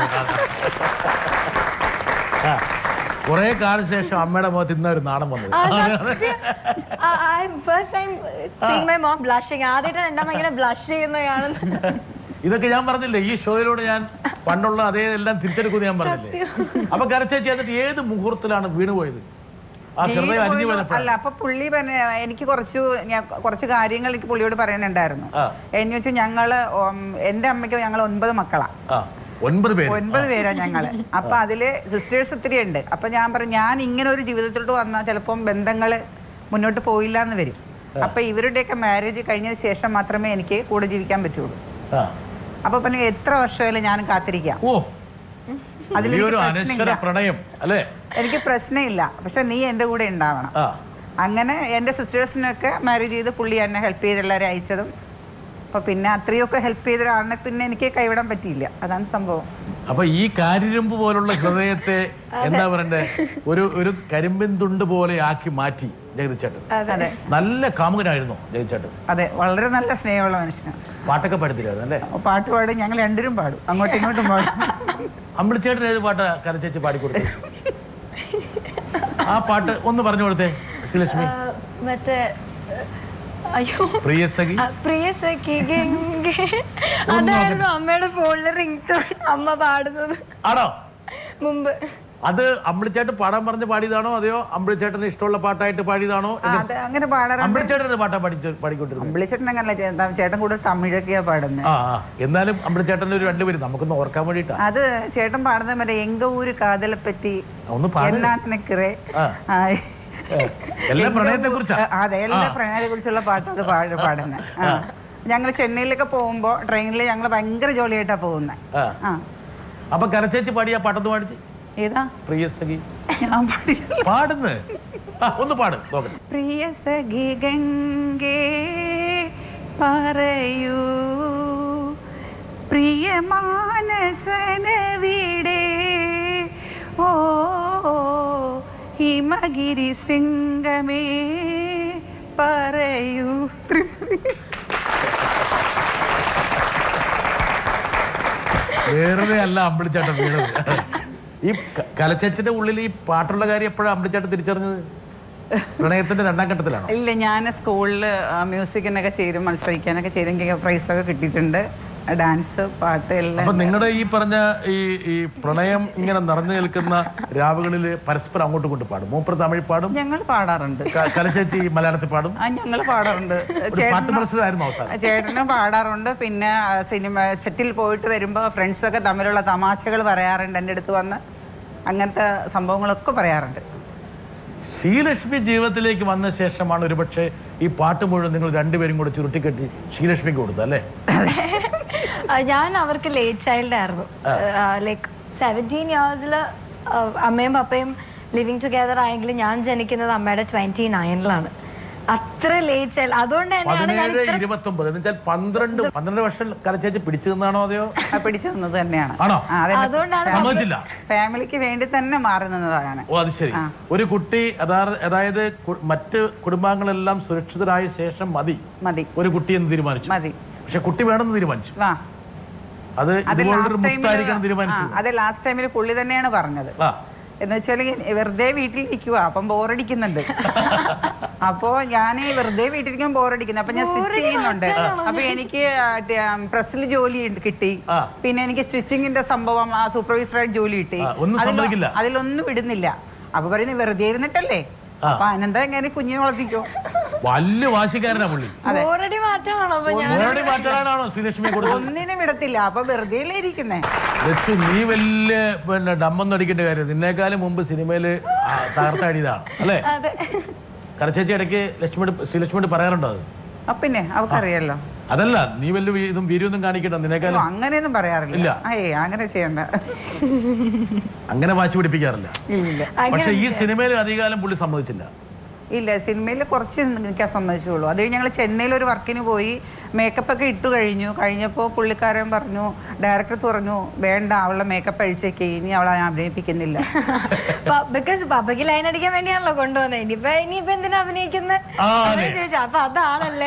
കുറെ കാലം ശേഷം അമ്മയുടെ മുഖത്ത് ഇന്ന ഒരു നാണം വന്നത് first time seeing my mom blushing ആദ്യമായിട്ടാണ് എൻ്റെ അമ്മ ഇങ്ങനെ ബ്ലഷ് ചെയ്യുന്ന കാണുന്നത് ഇതൊക്കെ ഞാൻ പറഞ്ഞില്ലേ ഈ ഷോയിലൂടെ ഞാൻ പണ്ടുള്ള അതേ എല്ലാം തിരിച്ചെടുക്കുമെന്ന് ഞാൻ പറഞ്ഞില്ലേ അപ്പൊ കരച്ചേച്ചി എന്നിട്ട് ഏത് മുഹൂർത്തത്തിലാണ് വീണുപോയത് ആ ഹൃദയം അരിഞ്ഞു പോയെന്ന് പോയപ്പോഴാണ് അല്ല അപ്പൊ പുള്ളി പറഞ്ഞ എനിക്ക് കുറച്ച് ഞാൻ കുറച്ച് കാര്യങ്ങൾ എനിക്ക് പുള്ളിയോട് പറയാനുണ്ടായിരുന്നു ആ. എന്ന് വെച്ചാൽ ഞങ്ങള് ഉം, എൻ്റെ അമ്മയ്ക്ക് ഞങ്ങൾ ഒൻപത് മക്കളാ ആ ഒൻപത് പേര് ഒൻപത് പേരാ ഞങ്ങള് അപ്പൊ അതില് സിസ്റ്റേഴ്സ് ഒത്തിരി ഉണ്ട് അപ്പൊ ഞാൻ പറഞ്ഞു ഞാൻ ഇങ്ങനെ ഒരു ജീവിതത്തിലോട്ട് വന്നാൽ ചിലപ്പം ബന്ധങ്ങള് മുന്നോട്ട് പോയില്ല എന്ന് വരും അപ്പൊ ഇവരുടെയൊക്കെ മാരേജ് കഴിഞ്ഞതിന് ശേഷം മാത്രമേ എനിക്ക് കൂടെ ജീവിക്കാൻ പറ്റുള്ളൂ ആ അപ്പൊ പറഞ്ഞു എത്ര വർഷമായാലും ഞാൻ കാത്തിരിക്കാം ഓ അതിലെനിക്ക് വലിയൊരു പ്രശ്നമില്ല. അനശ്വര പ്രണയം അല്ലേ എനിക്ക് പ്രശ്നമില്ല പക്ഷെ നീ എൻ്റെ കൂടെ ഉണ്ടാവണം ആ അങ്ങനെ എൻ്റെ സിസ്റ്റേഴ്സിനൊക്കെ മാരേജ് ചെയ്ത് പുള്ളി എന്നെ ഹെൽപ്പ് ചെയ്ത് എല്ലാവരും അയച്ചതും അപ്പോൾ പിന്നെ അത്രയൊക്കെ ഹെൽപ്പ് ചെയ്ത ഒരാളിനെ പിന്നെ എനിക്ക് കൈവിടാൻ പറ്റിയില്ല അതാണ് സംഭവം അപ്പൊ ഈ കാരിരുമ്പ് പോലുള്ള ഹൃദയത്തെ എന്താ പറയണ്ടേ ഒരു ഒരു കരിമ്പിൻ തുണ്ട് പോലെ ആക്കി മാറ്റി ജഗതിച്ചേട്ടൻ അതെ നല്ല കാമുകനായിരുന്നോ ജഗതിച്ചേട്ടൻ അതെ വളരെ നല്ല സ്നേഹമുള്ള മനുഷ്യനാണ് പാട്ടൊക്കെ പഠിത്തില്ലായിരുന്നു അല്ലേ അപ്പോൾ പാട്ട് പാടും ഞങ്ങൾ രണ്ടുപേരും പാടും അങ്ങോട്ടും ഇങ്ങോട്ടും പാടും അമ്പിളിച്ചേട്ടൻ ഏത് പാട്ടാ കരച്ചേച്ചി പാടിക്കൊടുത്തു ആ പാട്ട് ഒന്ന് പറഞ്ഞു കൊടുത്തേ ശ്രീലക്ഷ്മി ആ, മറ്റേ അയ്യോ പ്രിയ സഖി ആ, പ്രിയ സഖി ഗംഗേ അതായിരുന്നു അമ്മയുടെ ഫോണിലെ റിംഗ് ടോൺ അമ്മ പാടുന്നത് ആണോ മുമ്പ് അത് അമ്പിളിച്ചേട്ടൻ പാടാൻ പറഞ്ഞ് പാടിയതാണോ അതെയോ അമ്പിളിച്ചേട്ടന് ഇഷ്ടമുള്ള പാട്ടായിട്ട് പാടിയതാണോ ആ, അത് അങ്ങനെ പാടാറുണ്ട് അമ്പിളിച്ചേട്ടൻ പാട്ടാ പഠിച്ചു പാടിക്കൊണ്ടിരുന്നത് അമ്പിളിച്ചേട്ടൻ അങ്ങനല്ല ചേ- ചേട്ടൻ കൂടുതൽ തമിഴൊക്കെയാ പാടുന്നത് ആ ആ. എന്നാലും അമ്പിളിച്ചേട്ടൻ്റെ ഒരു രണ്ടുപേരും നമുക്കൊന്ന് ഓർക്കാൻ വേണ്ടിയിട്ടാ അത് ചേട്ടൻ പാടുന്നത് മറ്റേ എങ്ക ഊര് കാതലെ പറ്റി ഒന്ന് പാട്. എന്നാ നിനക്കറേ ആ. ആ. എല്ലാം എങ്ക പ്രണയത്തെ ഊ- കുറിച്ചാ ആ, അതെ എല്ലാ പ്രണയത്തെ കുറിച്ചുള്ള പാട്ട് അത് പാട് പാടുന്നത് ഞങ്ങൾ ചെന്നൈയിലൊക്കെ പോകുമ്പോ ട്രെയിനിൽ ഞങ്ങൾ ഭയങ്കര ജോളിയായിട്ടാ പോകുന്നത് ആ. ആ അപ്പൊ കരച്ചേച്ചി പാടിയ പാട്ടൊന്ന് പാടിച്ച് ഏതാ പ്രിയ സഖി ഞാൻ പാടി പാടുന്ന് ആ ഒന്ന് പാട് നോക്കട്ടെ പ്രിയ സഖി ഗംഗേ പറയൂ പ്രിയ മാനസനവിടെ ഓ ഹിമഗിരി ശൃംഗമേ പറയൂ വെറുതെ അല്ല അമ്പിളിച്ചേട്ടൻ വീണത് ഈ ക- കലച്ചേച്ചിന്റെ ഉള്ളിൽ ഈ പാട്ടുള്ള കാര്യം എപ്പോഴാണ് അമ്പിളിച്ചേട്ടൻ തിരിച്ചറിഞ്ഞത് പ്രണയത്തിന്റെ രണ്ടാം ഘട്ടത്തിലാണോ ഇല്ല ഞാൻ സ്കൂളിൽ മ്യൂസിക്കിനൊക്കെ ചേരും മത്സരിക്കാനൊക്കെ ചേരും എനിക്ക് പ്രൈസൊക്കെ കിട്ടിയിട്ടുണ്ട് ഡാൻസ് പാട്ട് എല്ലാം അപ്പൊ നിങ്ങളുടെ ഈ പറഞ്ഞ ഈ ഈ പ്രണയം ഇങ്ങനെ നിറഞ്ഞു നിൽക്കുന്ന രാവുകളിൽ പരസ്പരം അങ്ങോട്ടും ഇങ്ങോട്ടും പാടും മൂപ്പർ തമിഴ് പാടും ഞങ്ങൾ പാടാറുണ്ട് ക- കലച്ചേച്ചി മലയാളത്തിൽ പാടും ആ ഞങ്ങൾ പാടാറുണ്ട് ഒരു പാട്ട് മത്സരമായിരുന്നു അവസാനം ചേട്ടനും പാടാറുണ്ട് പിന്നെ ആ, സിനിമ സെറ്റിൽ പോയിട്ട് വരുമ്പോൾ ഫ്രണ്ട്സൊക്കെ തമ്മിലുള്ള തമാശകൾ പറയാറുണ്ട് എൻ്റെ അടുത്ത് വന്ന് അങ്ങനത്തെ സംഭവങ്ങളൊക്കെ പറയാറുണ്ട് ശ്രീലക്ഷ്മി ജീവിതത്തിലേക്ക് വന്ന ശേഷമാണ് ഒരുപക്ഷെ ഈ പാട്ട് മുഴുവൻ നിങ്ങൾ രണ്ടുപേരും കൂടെ ചുരുട്ടിക്കെട്ടി ശ്രീലക്ഷ്മിക്ക് കൊടുത്തത് അല്ലേ ആ, ഞാൻ അവർക്ക് ലേറ്റ് ചൈൽഡ് ആയിരുന്നു ലൈക്ക് സെവൻറ്റീൻ ഇയേഴ്സിൽ അമ്മയും പപ്പയും ലിവിങ് ടുഗെദർ ആയെങ്കിലും ഞാൻ ജനിക്കുന്നത് അമ്മയുടെ ട്വന്റി നയനിലാണ് അത്ര ലേറ്റ് ചൈൽഡ് അതുകൊണ്ട് തന്നെയാണ് ഞാൻ പതിനേഴ് ഇത്ര ഇരുപത്തി ഒമ്പത് എന്ന് വെച്ചാൽ പന്ത്രണ്ട് പന്ത്രണ്ട് വർഷം കലച്ചേച്ചി പിടിച്ചു നിന്നാണോ അതെയോ ആ, പിടിച്ചു നിന്നത് തന്നെയാണ് ആണോ? ആ, അതെന്റെ അതുകൊണ്ടാണ് സമ്മതിച്ചില്ല ഫാമിലിക്ക് വേണ്ടി തന്നെ മാറി നിന്നതാണ് ഓ അത് ശരി ഒരു കുട്ടി അതാ- അതായത് കു- മറ്റ് കുടുംബാംഗങ്ങളെല്ലാം സുരക്ഷിതരായ ശേഷം മതി മതി ഒരു കുട്ടി എന്ന് തീരുമാനിച്ചു മതി പക്ഷെ കുട്ടി വേണമെന്ന് തീരുമാനിച്ചു വാ അത് അത് ഇതുപോലൊരു ലാസ്റ്റ് മുത്തായിരിക്കണം തീരുമാനിച്ചു ടൈമിൽ അത് ലാസ്റ്റ് ടൈമിൽ പുള്ളി തന്നെയാണ് പറഞ്ഞത് ആ എന്ന് വെച്ചാൽ വെറുതെ വീട്ടിലിരിക്കുക അപ്പം ബോറടിക്കുന്നുണ്ട് അപ്പോ ഞാൻ വെറുതെ വീട്ടിലിരിക്കുമ്പോൾ ബോറടിക്കുന്നു അപ്പൊ ഞാൻ സ്റ്റിച്ച് ചെയ്യുന്നുണ്ട് അപ്പൊ എനിക്ക് പ്രസ്സിൽ ജോലി ഉണ്ട് കിട്ടി ആ. പിന്നെ എനിക്ക് സ്റ്റിച്ചിങ്ങിന്റെ സംഭവം ആ സൂപ്പർവൈസറായിട്ട് ജോലി കിട്ടി ആ, ഒന്നും അതിലൊ- സമ്മതിക്കില്ല. അതിലൊന്നും വിടുന്നില്ല അപ്പൊ പറയുന്നത് വെറുതെ ഇരുന്നിട്ടല്ലേ അപ്പൊ അനന്ത എങ്ങനെ കുഞ്ഞിനെ വളർത്തിക്കോ വലിയ വാശിക്കാരനാ പുള്ളി ബോറടി മാറ്റമാണോ അപ്പൊ ഞാൻ മോനോടി മാറ്റാനാണോ ശ്രീലക്ഷ്മിയെ കൊടുത്തത് ഒന്നിനും വിടത്തില്ല അപ്പൊ വെറുതെ അല്ലേ ഇരിക്കുന്നേ വെച്ചു നീ വലിയ പിന്നെ ഡമ്മൊന്നും അടിക്കേണ്ട കാര്യം നിന്നേക്കാളും മുമ്പ് സിനിമയിൽ തകർത്തടിയതാണ് അല്ലേ അതെ കരച്ചേച്ചി ഇടയ്ക്ക് ലക്ഷ്മിയോട് ശ്രീലക്ഷ്മിയോട് പറയാറുണ്ടോ അത് അപ്പൊ പിന്നെ അവക്കറിയാലോ അതല്ല നീ വലിയ വീ- ഇതും വീര്യൊന്നും കാണിക്കണ്ട നിന്നേക്കാളും ഓ, അങ്ങനെയൊന്നും പറയാറില്ല ഇല്ല. ഏയ് അങ്ങനെ ചെയ്യണ്ട അങ്ങനെ വാശി പിടിപ്പിക്കാറില്ല ഇല്ല പക്ഷെ ഈ സിനിമയിൽ അധികകാലം പുള്ളി സമ്മതിച്ചില്ല ഇല്ല സിനിമയിൽ കുറച്ച് നിൽക്കാൻ സമ്മതിച്ചുള്ളൂ അത് കഴിഞ്ഞ് ഞങ്ങൾ ചെന്നൈയിൽ ഒരു വർക്കിന് പോയി മേക്കപ്പ് ഒക്കെ ഇട്ട് കഴിഞ്ഞു കഴിഞ്ഞപ്പോൾ പുള്ളിക്കാരൻ പറഞ്ഞു ഡയറക്ടർ പറഞ്ഞു വേണ്ട അവളുടെ മേക്കപ്പ് അഴിച്ചേക്ക് ഇനി അവളെ ഞാൻ അഭിനയിപ്പിക്കുന്നില്ല ബിക്കോസ് പപ്പയ്ക്ക് ലൈൻ അടിക്കാൻ വേണ്ടിയാണല്ലോ കൊണ്ടുവന്നത് ഇനിയിപ്പോ ഇനിയിപ്പോ എന്തിനാ അഭിനയിക്കുന്നത് ആ, അതെ. ചോദിച്ചു അപ്പൊ അതാണല്ലേ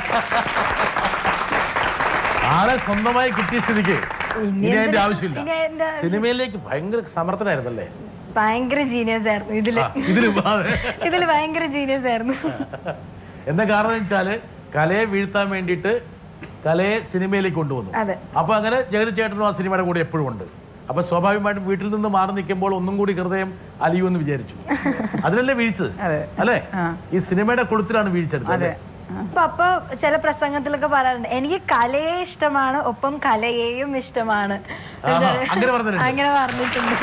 ആളെ സ്വന്തമായി കിട്ടിയ സ്ഥിതിക്ക് ഇനി ഇനി അതിന്റെ എന്തിനാ- ആവശ്യമില്ല ഇനി എന്താ- സിനിമയിലേക്ക് ഭയങ്കര സമർത്ഥനായിരുന്നല്ലേ ഭയങ്കര ജീനിയസ് ആയിരുന്നു ഇതില് ആ, ഇതില് അതെ. ഇതില് ഭയങ്കര ജീനിയസ് ആയിരുന്നു എന്താ കാരണം എന്ന് വെച്ചാല് കലയെ വീഴ്ത്താൻ വേണ്ടിയിട്ട് കലയെ സിനിമയിലേക്ക് കൊണ്ടുവന്നു അതെ. അപ്പൊ അങ്ങനെ ജഗതി ചേട്ടനും ആ സിനിമയുടെ കൂടെ എപ്പോഴും ഉണ്ട് അപ്പൊ സ്വാഭാവികമായിട്ടും വീട്ടിൽ നിന്ന് മാറി നിൽക്കുമ്പോൾ ഒന്നും കൂടി ഹൃദയം അലിയുമെന്ന് വിചാരിച്ചു അതിലല്ലേ വീഴ്ചത് അതെ. അല്ലേ ഈ സിനിമയുടെ കൊളുത്തിലാണ് വീഴ്ചെടുത്തത് അതെ അല്ലേ? പപ്പ ചില പ്രസംഗത്തിലൊക്കെ പറയാറുണ്ട് എനിക്ക് കലയെ ഇഷ്ടമാണ് ഒപ്പം കലയെയും ഇഷ്ടമാണ് ആഹാ, അങ്ങനെ പറഞ്ഞിട്ടുണ്ട്. അങ്ങനെ പറഞ്ഞിട്ടുണ്ട്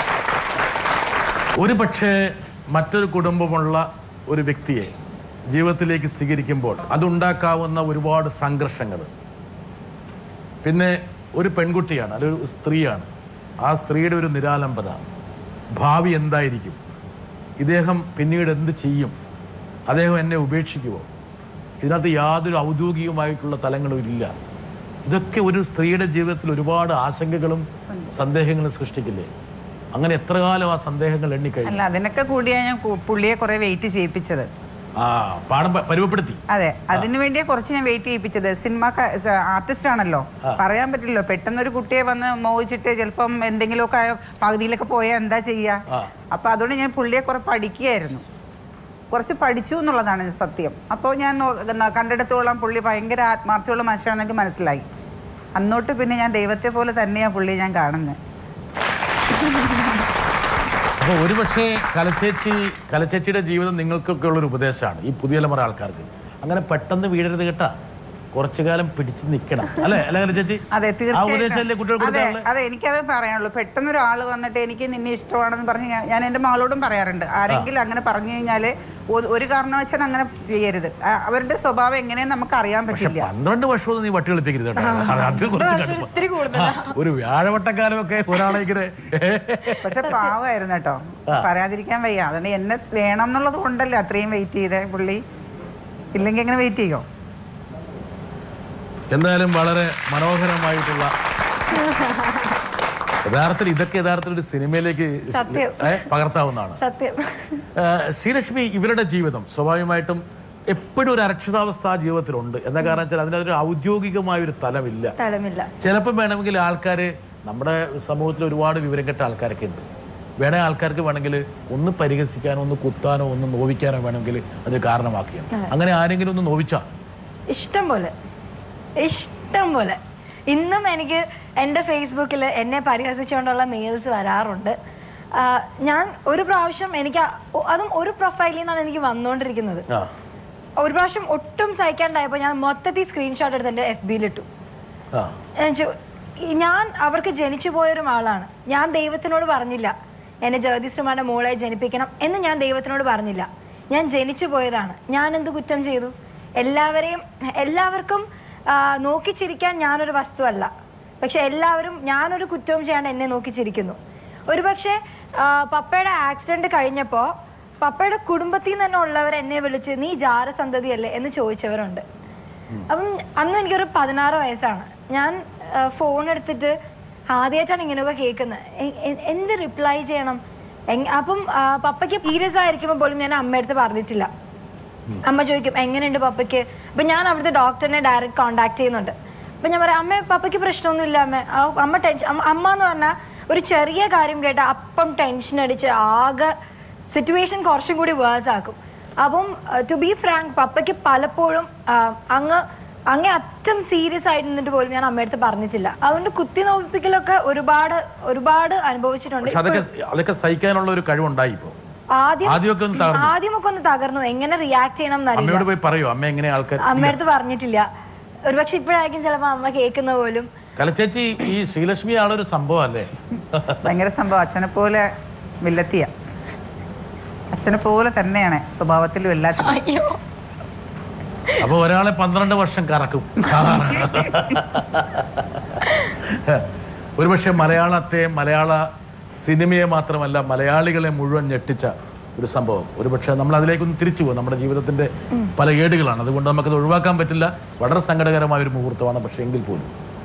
ഒരു പക്ഷേ മറ്റൊരു കുടുംബമുള്ള ഒരു വ്യക്തിയെ ജീവിതത്തിലേക്ക് സ്വീകരിക്കുമ്പോൾ അതുണ്ടാക്കാവുന്ന ഒരുപാട് സംഘർഷങ്ങൾ പിന്നെ ഒരു പെൺകുട്ടിയാണ് അല്ലെങ്കിൽ ഒരു സ്ത്രീയാണ് ആ സ്ത്രീയുടെ ഒരു നിരാലംബത ഭാവി എന്തായിരിക്കും ഇദ്ദേഹം പിന്നീട് എന്ത് ചെയ്യും അദ്ദേഹം എന്നെ ഉപേക്ഷിക്കുമോ ഇതിനകത്ത് യാതൊരു ഔദ്യോഗികമായിട്ടുള്ള തലങ്ങളും ഇല്ല ഇതൊക്കെ ഒരു സ്ത്രീയുടെ ജീവിതത്തിൽ ഒരുപാട് ആശങ്കകളും സന്ദേഹങ്ങളും സൃഷ്ടിക്കില്ലേ അങ്ങനെ എത്ര കാലം ആ സന്ദേഹങ്ങൾ എണ്ണിക്കഴിഞ്ഞു അല്ല അതിനൊക്കെ കൂടിയാണ് ഞാൻ കു- പുള്ളിയെ കുറെ വെയിറ്റ് ചെയ്യിപ്പിച്ചത് ആ പാഠം പ- പരുവപ്പെടുത്തി അതെ അതിനു വേണ്ടിയാ കുറച്ച് ഞാൻ വെയിറ്റ് ചെയ്യിപ്പിച്ചത് സിനിമ ആർട്ടിസ്റ്റ് ആണല്ലോ പറയാൻ പറ്റില്ലല്ലോ പെട്ടെന്ന് ഒരു കുട്ടിയെ വന്ന് മോഹിച്ചിട്ട് ചിലപ്പം എന്തെങ്കിലുമൊക്കെ ആയ പകുതിയിലൊക്കെ പോയാൽ എന്താ ചെയ്യാ അപ്പൊ അതുകൊണ്ട് ഞാൻ പുള്ളിയെ കുറെ പഠിക്കുകയായിരുന്നു കുറച്ച് പഠിച്ചു എന്നുള്ളതാണ് സത്യം അപ്പോൾ ഞാൻ നോ- ന- കണ്ടിടത്തോളം പുള്ളി ഭയങ്കര ആത്മാർത്ഥമുള്ള മനുഷ്യനാണെന്ന് എനിക്ക് മനസ്സിലായി അന്നോട്ട് പിന്നെ ഞാൻ ദൈവത്തെ പോലെ തന്നെയാണ് പുള്ളിയെ ഞാൻ കാണുന്നത് അപ്പോൾ ഒരുപക്ഷെ കലച്ചേച്ചി കലച്ചേച്ചിയുടെ ജീവിതം നിങ്ങൾക്കൊക്കെ ഉള്ളൊരു ഉപദേശമാണ് ഈ പുതിയ തലമുറ ആൾക്കാർക്ക് അങ്ങനെ പെട്ടെന്ന് വീഴരുത് കേട്ടാ കുറച്ചു കാലം പിടിച്ച് നിൽക്കണം അല്ലേ അല്ലേ കലച്ചേച്ചി അതെ ആ ഉപദേശമല്ലേ തീർച്ചയായിട്ടും കുട്ടികൾക്ക് അതെ കൊടുക്കാനുള്ളത് അതെ എനിക്കത് പറയാനുള്ളൂ പെട്ടെന്ന് ഒരാൾ വന്നിട്ട് എനിക്ക് നിന്നെ ഇഷ്ടമാണെന്ന് പറഞ്ഞ് ഞാൻ- ഞാൻ എൻ്റെ മകളോടും പറയാറുണ്ട് ആരെങ്കിലും അങ്ങനെ പറഞ്ഞു കഴിഞ്ഞാൽ ഒരു കാരണവശാലും അങ്ങനെ ചെയ്യരുത് ആ, അവരുടെ സ്വഭാവം എങ്ങനെയെന്ന് നമുക്ക് അറിയാൻ പക്ഷെ പറ്റില്ല പന്ത്രണ്ട് വർഷമൊന്നും നീ വട്ടി കളിപ്പിക്കരുത് കേട്ടോ അത് അത് കുറച്ച് വർഷം കടുപ്പം. ഇത്തിരി കൂടുതലാ. ആ, ഒരു വ്യാഴവട്ടക്കാലമൊക്കെ ഒരാളെ ഇങ്ങനെ പക്ഷെ പാവമായിരുന്നു കേട്ടോ പറയാതിരിക്കാൻ വയ്യ അതുകൊണ്ട് എന്നെ വേണം എന്നുള്ളത് കൊണ്ടല്ലേ അത്രയും വെയിറ്റ് ചെയ്തേ പുള്ളി ഇല്ലെങ്കിൽ എങ്ങനെ വെയിറ്റ് ചെയ്യോ എന്തായാലും വളരെ മനോഹരമായിട്ടുള്ള യഥാർത്ഥത്തിൽ ഇതൊക്കെ യഥാർത്ഥത്തിൽ ഒരു സിനിമയിലേക്ക് സത്യം. ഏ, പകർത്താവുന്നതാണ് സത്യം ഏഹ് ശ്രീലക്ഷ്മി ഇവരുടെ ജീവിതം സ്വാഭാവികമായിട്ടും എപ്പോഴും ഒരു അരക്ഷിതാവസ്ഥ ആ ജീവിതത്തിലുണ്ട് എന്താ കാരണം വെച്ചാൽ അതിനൊരു ഔദ്യോഗികമായ ഒരു തലമില്ല സ്ഥലമില്ല ചിലപ്പോൾ വേണമെങ്കിൽ ആൾക്കാർ നമ്മുടെ സമൂഹത്തിൽ ഒരുപാട് വിവരം കെട്ട ആൾക്കാരൊക്കെ ഉണ്ട് വേണേ ആൾക്കാർക്ക് വേണമെങ്കിൽ ഒന്ന് പരിഹസിക്കാനോ ഒന്ന് കുത്താനോ ഒന്ന് നോവിക്കാനോ വേണമെങ്കിൽ അത് കാരണമാക്കിയാണ് അങ്ങനെ ആരെങ്കിലും ഒന്ന് നോവിച്ചാൽ ഇഷ്ടം പോലെ ഇഷ്ടം പോലെ ഇന്നും എനിക്ക് എൻ്റെ ഫേസ്ബുക്കിൽ എന്നെ പരിഹസിച്ചുകൊണ്ടുള്ള മെയിൽസ് വരാറുണ്ട് ആ, ഞാൻ ഒരു പ്രാവശ്യം എനിക്ക് ആ- ഒ- അതും ഒരു പ്രൊഫൈലിൽ നിന്നാണ് എനിക്ക് വന്നുകൊണ്ടിരിക്കുന്നത് ആ ഒരു പ്രാവശ്യം ഒട്ടും സഹിക്കാണ്ടായപ്പോൾ ഞാൻ മൊത്തത്തിൽ സ്ക്രീൻഷോട്ട് എടുത്ത് എൻ്റെ എഫ് ബിയിലിട്ടു ആ ഞാൻ ചോ- ഈ ഞാൻ അവർക്ക് ജനിച്ചു പോയൊരു ആളാണ് ഞാൻ ദൈവത്തിനോട് പറഞ്ഞില്ല എന്നെ ജ്യോതിഷമാരുടെ മോളെ ജനിപ്പിക്കണം എന്ന് ഞാൻ ദൈവത്തിനോട് പറഞ്ഞില്ല ഞാൻ ജനിച്ചു പോയതാണ് ഞാൻ എന്ത് കുറ്റം ചെയ്തു എല്ലാവരെയും എല്ലാവർക്കും ആ, നോക്കി ചിരിക്കാൻ ഞാനൊരു വസ്തുവല്ല പക്ഷെ എല്ലാവരും ഞാനൊരു കുറ്റവും ചെയ്യാണ്ട് എന്നെ നോക്കി ചിരിക്കുന്നു ഒരു പക്ഷേ ആ, പപ്പയുടെ ആക്സിഡന്റ് കഴിഞ്ഞപ്പോൾ പപ്പയുടെ കുടുംബത്തിൽ നിന്ന് തന്നെ ഉള്ളവർ എന്നെ വിളിച്ച് നീ ജാരസന്തതിയല്ലേ എന്ന് ചോദിച്ചവരുണ്ട് അപ്പം അന്ന് എനിക്കൊരു പതിനാറ് വയസ്സാണ് ഞാൻ ഫോൺ എടുത്തിട്ട് ആദ്യമായിട്ടാണ് ഇങ്ങനെയൊക്കെ കേൾക്കുന്നത് എ- എ- എന്ത് റിപ്ലൈ ചെയ്യണം എങ്- അപ്പം ആ, പപ്പയ്ക്ക് സീരിയസ് ആയിരിക്കുമ്പോൾ പോലും ഞാൻ അമ്മയടുത്ത് പറഞ്ഞിട്ടില്ല അമ്മ ചോദിക്കും എങ്ങനെയുണ്ട് പപ്പയ്ക്ക് അപ്പം ഞാൻ അവിടുത്തെ ഡോക്ടറിനെ ഡയറക്റ്റ് കോൺടാക്ട് ചെയ്യുന്നുണ്ട് അപ്പം ഞാൻ പറയാം അമ്മ പപ്പയ്ക്ക് പ്രശ്നമൊന്നുമില്ല അമ്മ ആ, അമ്മ ടെൻഷൻ അമ്മ അമ്മ എന്ന് പറഞ്ഞാൽ ഒരു ചെറിയ കാര്യം കേട്ടാൽ അപ്പം ടെൻഷൻ അടിച്ച് ആകെ സിറ്റുവേഷൻ കുറച്ചും കൂടി വേഴ്സ് ആക്കും അപ്പം ടു ബി ഫ്രാങ്ക് പപ്പയ്ക്ക് പലപ്പോഴും ആ, അങ്ങ് അങ്ങേ അറ്റം സീരിയസ് ആയിട്ട് നിന്നിട്ട് പോലും ഞാൻ അമ്മയടുത്ത് പറഞ്ഞിട്ടില്ല അതുകൊണ്ട് കുത്തി നോവിപ്പിക്കലൊക്കെ ഒരുപാട് ഒരുപാട് അനുഭവിച്ചിട്ടുണ്ട് പക്ഷെ അതൊക്കെ അതൊക്കെ സഹിക്കാനുള്ള ഒരു കഴിവുണ്ടായി ഇപ്പോൾ ആദ്യം ആദ്യമൊക്കെ ഒന്ന് തകർന്നു ആദ്യമൊക്കെ ഒന്ന് തകർന്നു എങ്ങനെ റിയാക്ട് ചെയ്യണം എന്നറിയില്ല അമ്മയോട് പോയി പറയോ അമ്മ എങ്ങനെ ആൾക്കാർ അമ്മയടുത്ത് പറഞ്ഞിട്ടില്ല ഒരുപക്ഷെ ഇപ്പോഴായിരിക്കും ചിലപ്പോൾ അമ്മ കേൾക്കുന്ന പോലും കലച്ചേച്ചി ഈ ശ്രീലക്ഷ്മി ആളൊരു സംഭവം അല്ലേ ഭയങ്കര സംഭവം അച്ഛനെ പോലെ വില്ലത്തിയ അച്ഛനെ പോലെ തന്നെയാണ് സ്വഭാവത്തിലും എല്ലാത്തിലും അയ്യോ അപ്പൊ ഒരാളെ പന്ത്രണ്ട് വർഷം കറക്കും ഒരുപക്ഷെ മലയാളത്തെ മലയാള സിനിമയെ മാത്രമല്ല മലയാളികളെ മുഴുവൻ ഞെട്ടിച്ച ഒരു സംഭവം ഒരുപക്ഷെ നമ്മൾ അതിലേക്കൊന്ന് തിരിച്ചു പോകും നമ്മുടെ ജീവിതത്തിന്റെ പല ഏടുകളാണ് അതുകൊണ്ട് നമുക്കത് ഒഴിവാക്കാൻ പറ്റില്ല വളരെ സങ്കടകരമായ ഒരു മുഹൂർത്തമാണ് പക്ഷേ എങ്കിൽ പോലും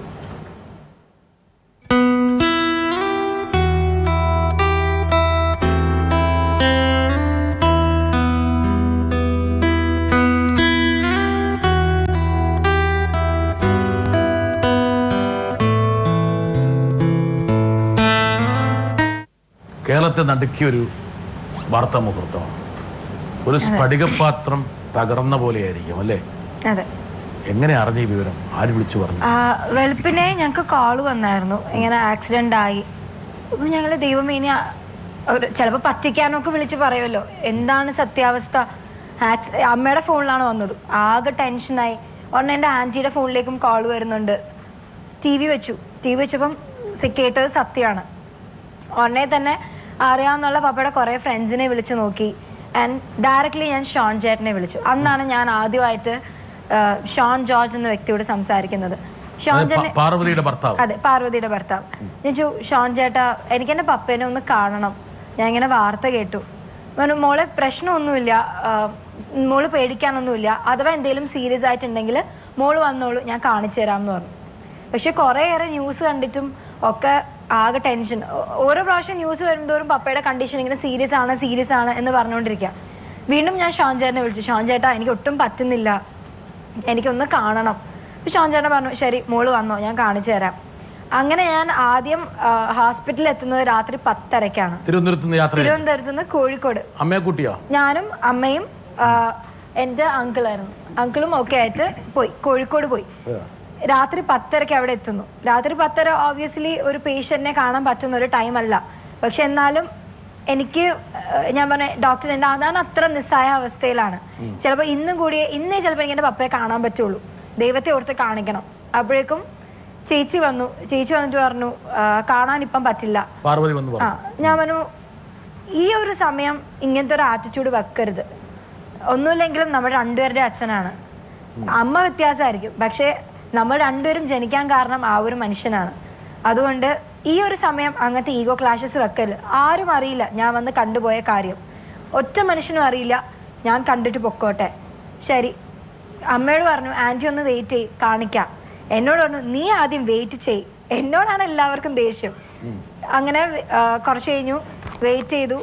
കേരളത്തെ നടുക്കിയൊരു വാർത്താ മുഹൂർത്തമാണ് ഒരു സ്ഫടികപാത്രം തകർന്ന പോലെയായിരിക്കും അല്ലേ അതെ എങ്ങനെ അറിഞ്ഞ ഈ വിവരം ആര് വിളിച്ചു പറഞ്ഞു ആ, വെളുപ്പിനെ ഞങ്ങൾക്ക് കോൾ വന്നായിരുന്നു ഇങ്ങനെ ആക്സിഡന്റ് ആയി അപ്പം ഞങ്ങൾ ദൈവമേ ഇനി ആ- ഒരു ചിലപ്പോൾ പറ്റിക്കാനൊക്കെ വിളിച്ച് പറയുമല്ലോ എന്താണ് സത്യാവസ്ഥ ആക്സി അമ്മയുടെ ഫോണിലാണ് വന്നത് ആകെ ടെൻഷനായി ഉടനെ എൻ്റെ ആൻറ്റിയുടെ ഫോണിലേക്കും കോൾ വരുന്നുണ്ട് ടി വി വെച്ചു ടി വി വെച്ചപ്പം സി- കേട്ടത് സത്യമാണ് ഉടനെ തന്നെ അറിയാവുന്നുള്ള പപ്പയുടെ കുറേ ഫ്രണ്ട്സിനെ വിളിച്ചു നോക്കി ആൻഡ് ഡയറക്റ്റ്ലി ഞാൻ ഷോൺ ചേട്ടനെ വിളിച്ചു അന്നാണ് ഞാൻ ആദ്യമായിട്ട് ആ, ഷോൺ ജോർജ് എന്ന വ്യക്തിയോട് സംസാരിക്കുന്നത് ഷോൺ അത് ചേട്ടൻ പ- പാർവതിയുടെ ഭർത്താവ് അതെ പാർവതിയുടെ ഭർത്താവ് ഞാൻ ചോ ഷോൺ ചേട്ടാ എനിക്ക് എൻ്റെ പപ്പേനെ ഒന്ന് കാണണം ഞാൻ ഇങ്ങനെ വാർത്ത കേട്ടു പറഞ്ഞു, മോളെ പ്രശ്നമൊന്നുമില്ല ആ, മോള് പേടിക്കാനൊന്നുമില്ല അഥവാ എന്തെങ്കിലും സീരിയസ് ആയിട്ടുണ്ടെങ്കിൽ മോള് വന്നോളൂ ഞാൻ കാണിച്ചു തരാം എന്ന് പറഞ്ഞു പക്ഷെ കുറേയേറെ ന്യൂസ് കണ്ടിട്ടും ഒക്കെ ആകെ ടെൻഷൻ ഓ- ഓരോ പ്രാവശ്യം ന്യൂസ് വരുമ്പോഴും പപ്പയുടെ കണ്ടീഷൻ ഇങ്ങനെ സീരിയസ് ആണ് സീരിയസ് ആണ് എന്ന് പറഞ്ഞുകൊണ്ടിരിക്കുക വീണ്ടും ഞാൻ ഷോൺ ചേട്ടനെ വിളിച്ചു ഷോൺ ചേട്ടാ എനിക്ക് ഒട്ടും പറ്റുന്നില്ല എനിക്കൊന്ന് കാണണം അപ്പോൾ ഷോൺ ചേട്ടൻ പറഞ്ഞു ശരി മോള് വന്നോ ഞാൻ കാണിച്ചു തരാം അങ്ങനെ ഞാൻ ആദ്യം ഹോസ്പിറ്റലിൽ എത്തുന്നത് രാത്രി പത്തരയ്ക്കാണ് തിരുവനന്തപുരത്ത് നിന്ന് യാത്ര ചെയ്തു. തിരുവനന്തപുരത്ത് നിന്ന് കോഴിക്കോട് അമ്മയെ കൂട്ടിയോ ഞാനും അമ്മയും ആ, എൻ്റെ അങ്കിളായിരുന്നു അങ്കിളും ഒക്കെ ആയിട്ട് പോയി കോഴിക്കോട് പോയി രാത്രി പത്തരയ്ക്ക് അവിടെ എത്തുന്നു രാത്രി പത്തര ഓബ്വിയസ്ലി ഒരു പേഷ്യന്റിനെ കാണാൻ പറ്റുന്ന ഒരു ടൈം അല്ല പക്ഷെ എന്നാലും എനിക്ക് ഏഹ്, ഞാൻ പറഞ്ഞ ഡോക്ടർ എൻ്റെ അതാണ് അത്ര നിസ്സായ അവസ്ഥയിലാണ് ചിലപ്പോൾ ഇന്നും കൂടി ഇന്നേ ചിലപ്പോൾ എനിക്ക് എൻ്റെ പപ്പയെ കാണാൻ പറ്റുള്ളൂ ദൈവത്തെ ഓർത്ത് കാണിക്കണം അപ്പോഴേക്കും ചേച്ചി വന്നു ചേച്ചി വന്നിട്ട് പറഞ്ഞു "ആ, കാണാൻ ഇപ്പം പറ്റില്ല പാർവതി വന്ന് ആ പറഞ്ഞു ഞാൻ പറഞ്ഞു ഈ ഒരു സമയം ഇങ്ങനത്തെ ഒരു ആറ്റിറ്റ്യൂഡ് വെക്കരുത് ഒന്നുമില്ലെങ്കിലും നമ്മുടെ രണ്ടുപേരുടെ അച്ഛനാണ് അമ്മ വ്യത്യാസമായിരിക്കും പക്ഷേ നമ്മൾ രണ്ടുപേരും ജനിക്കാൻ കാരണം ആ ഒരു മനുഷ്യനാണ് അതുകൊണ്ട് ഈ ഒരു സമയം അങ്ങനത്തെ ഈഗോ ക്ലാഷസ് വെക്കല് ആരും അറിയില്ല ഞാൻ വന്ന് കണ്ടുപോയ കാര്യം ഒറ്റ മനുഷ്യനും അറിയില്ല ഞാൻ കണ്ടിട്ട് പൊക്കോട്ടെ ശരി അമ്മയോട് പറഞ്ഞു ആൻറ്റി ഒന്ന് വെയിറ്റ് ചെയ് കാണിക്കാം എന്നോട് പറഞ്ഞു നീ ആദ്യം വെയിറ്റ് ചെയ് എന്നോടാണ് എല്ലാവർക്കും ദേഷ്യം അങ്ങനെ ആ, കുറച്ച് കഴിഞ്ഞു വെയിറ്റ് ചെയ്തു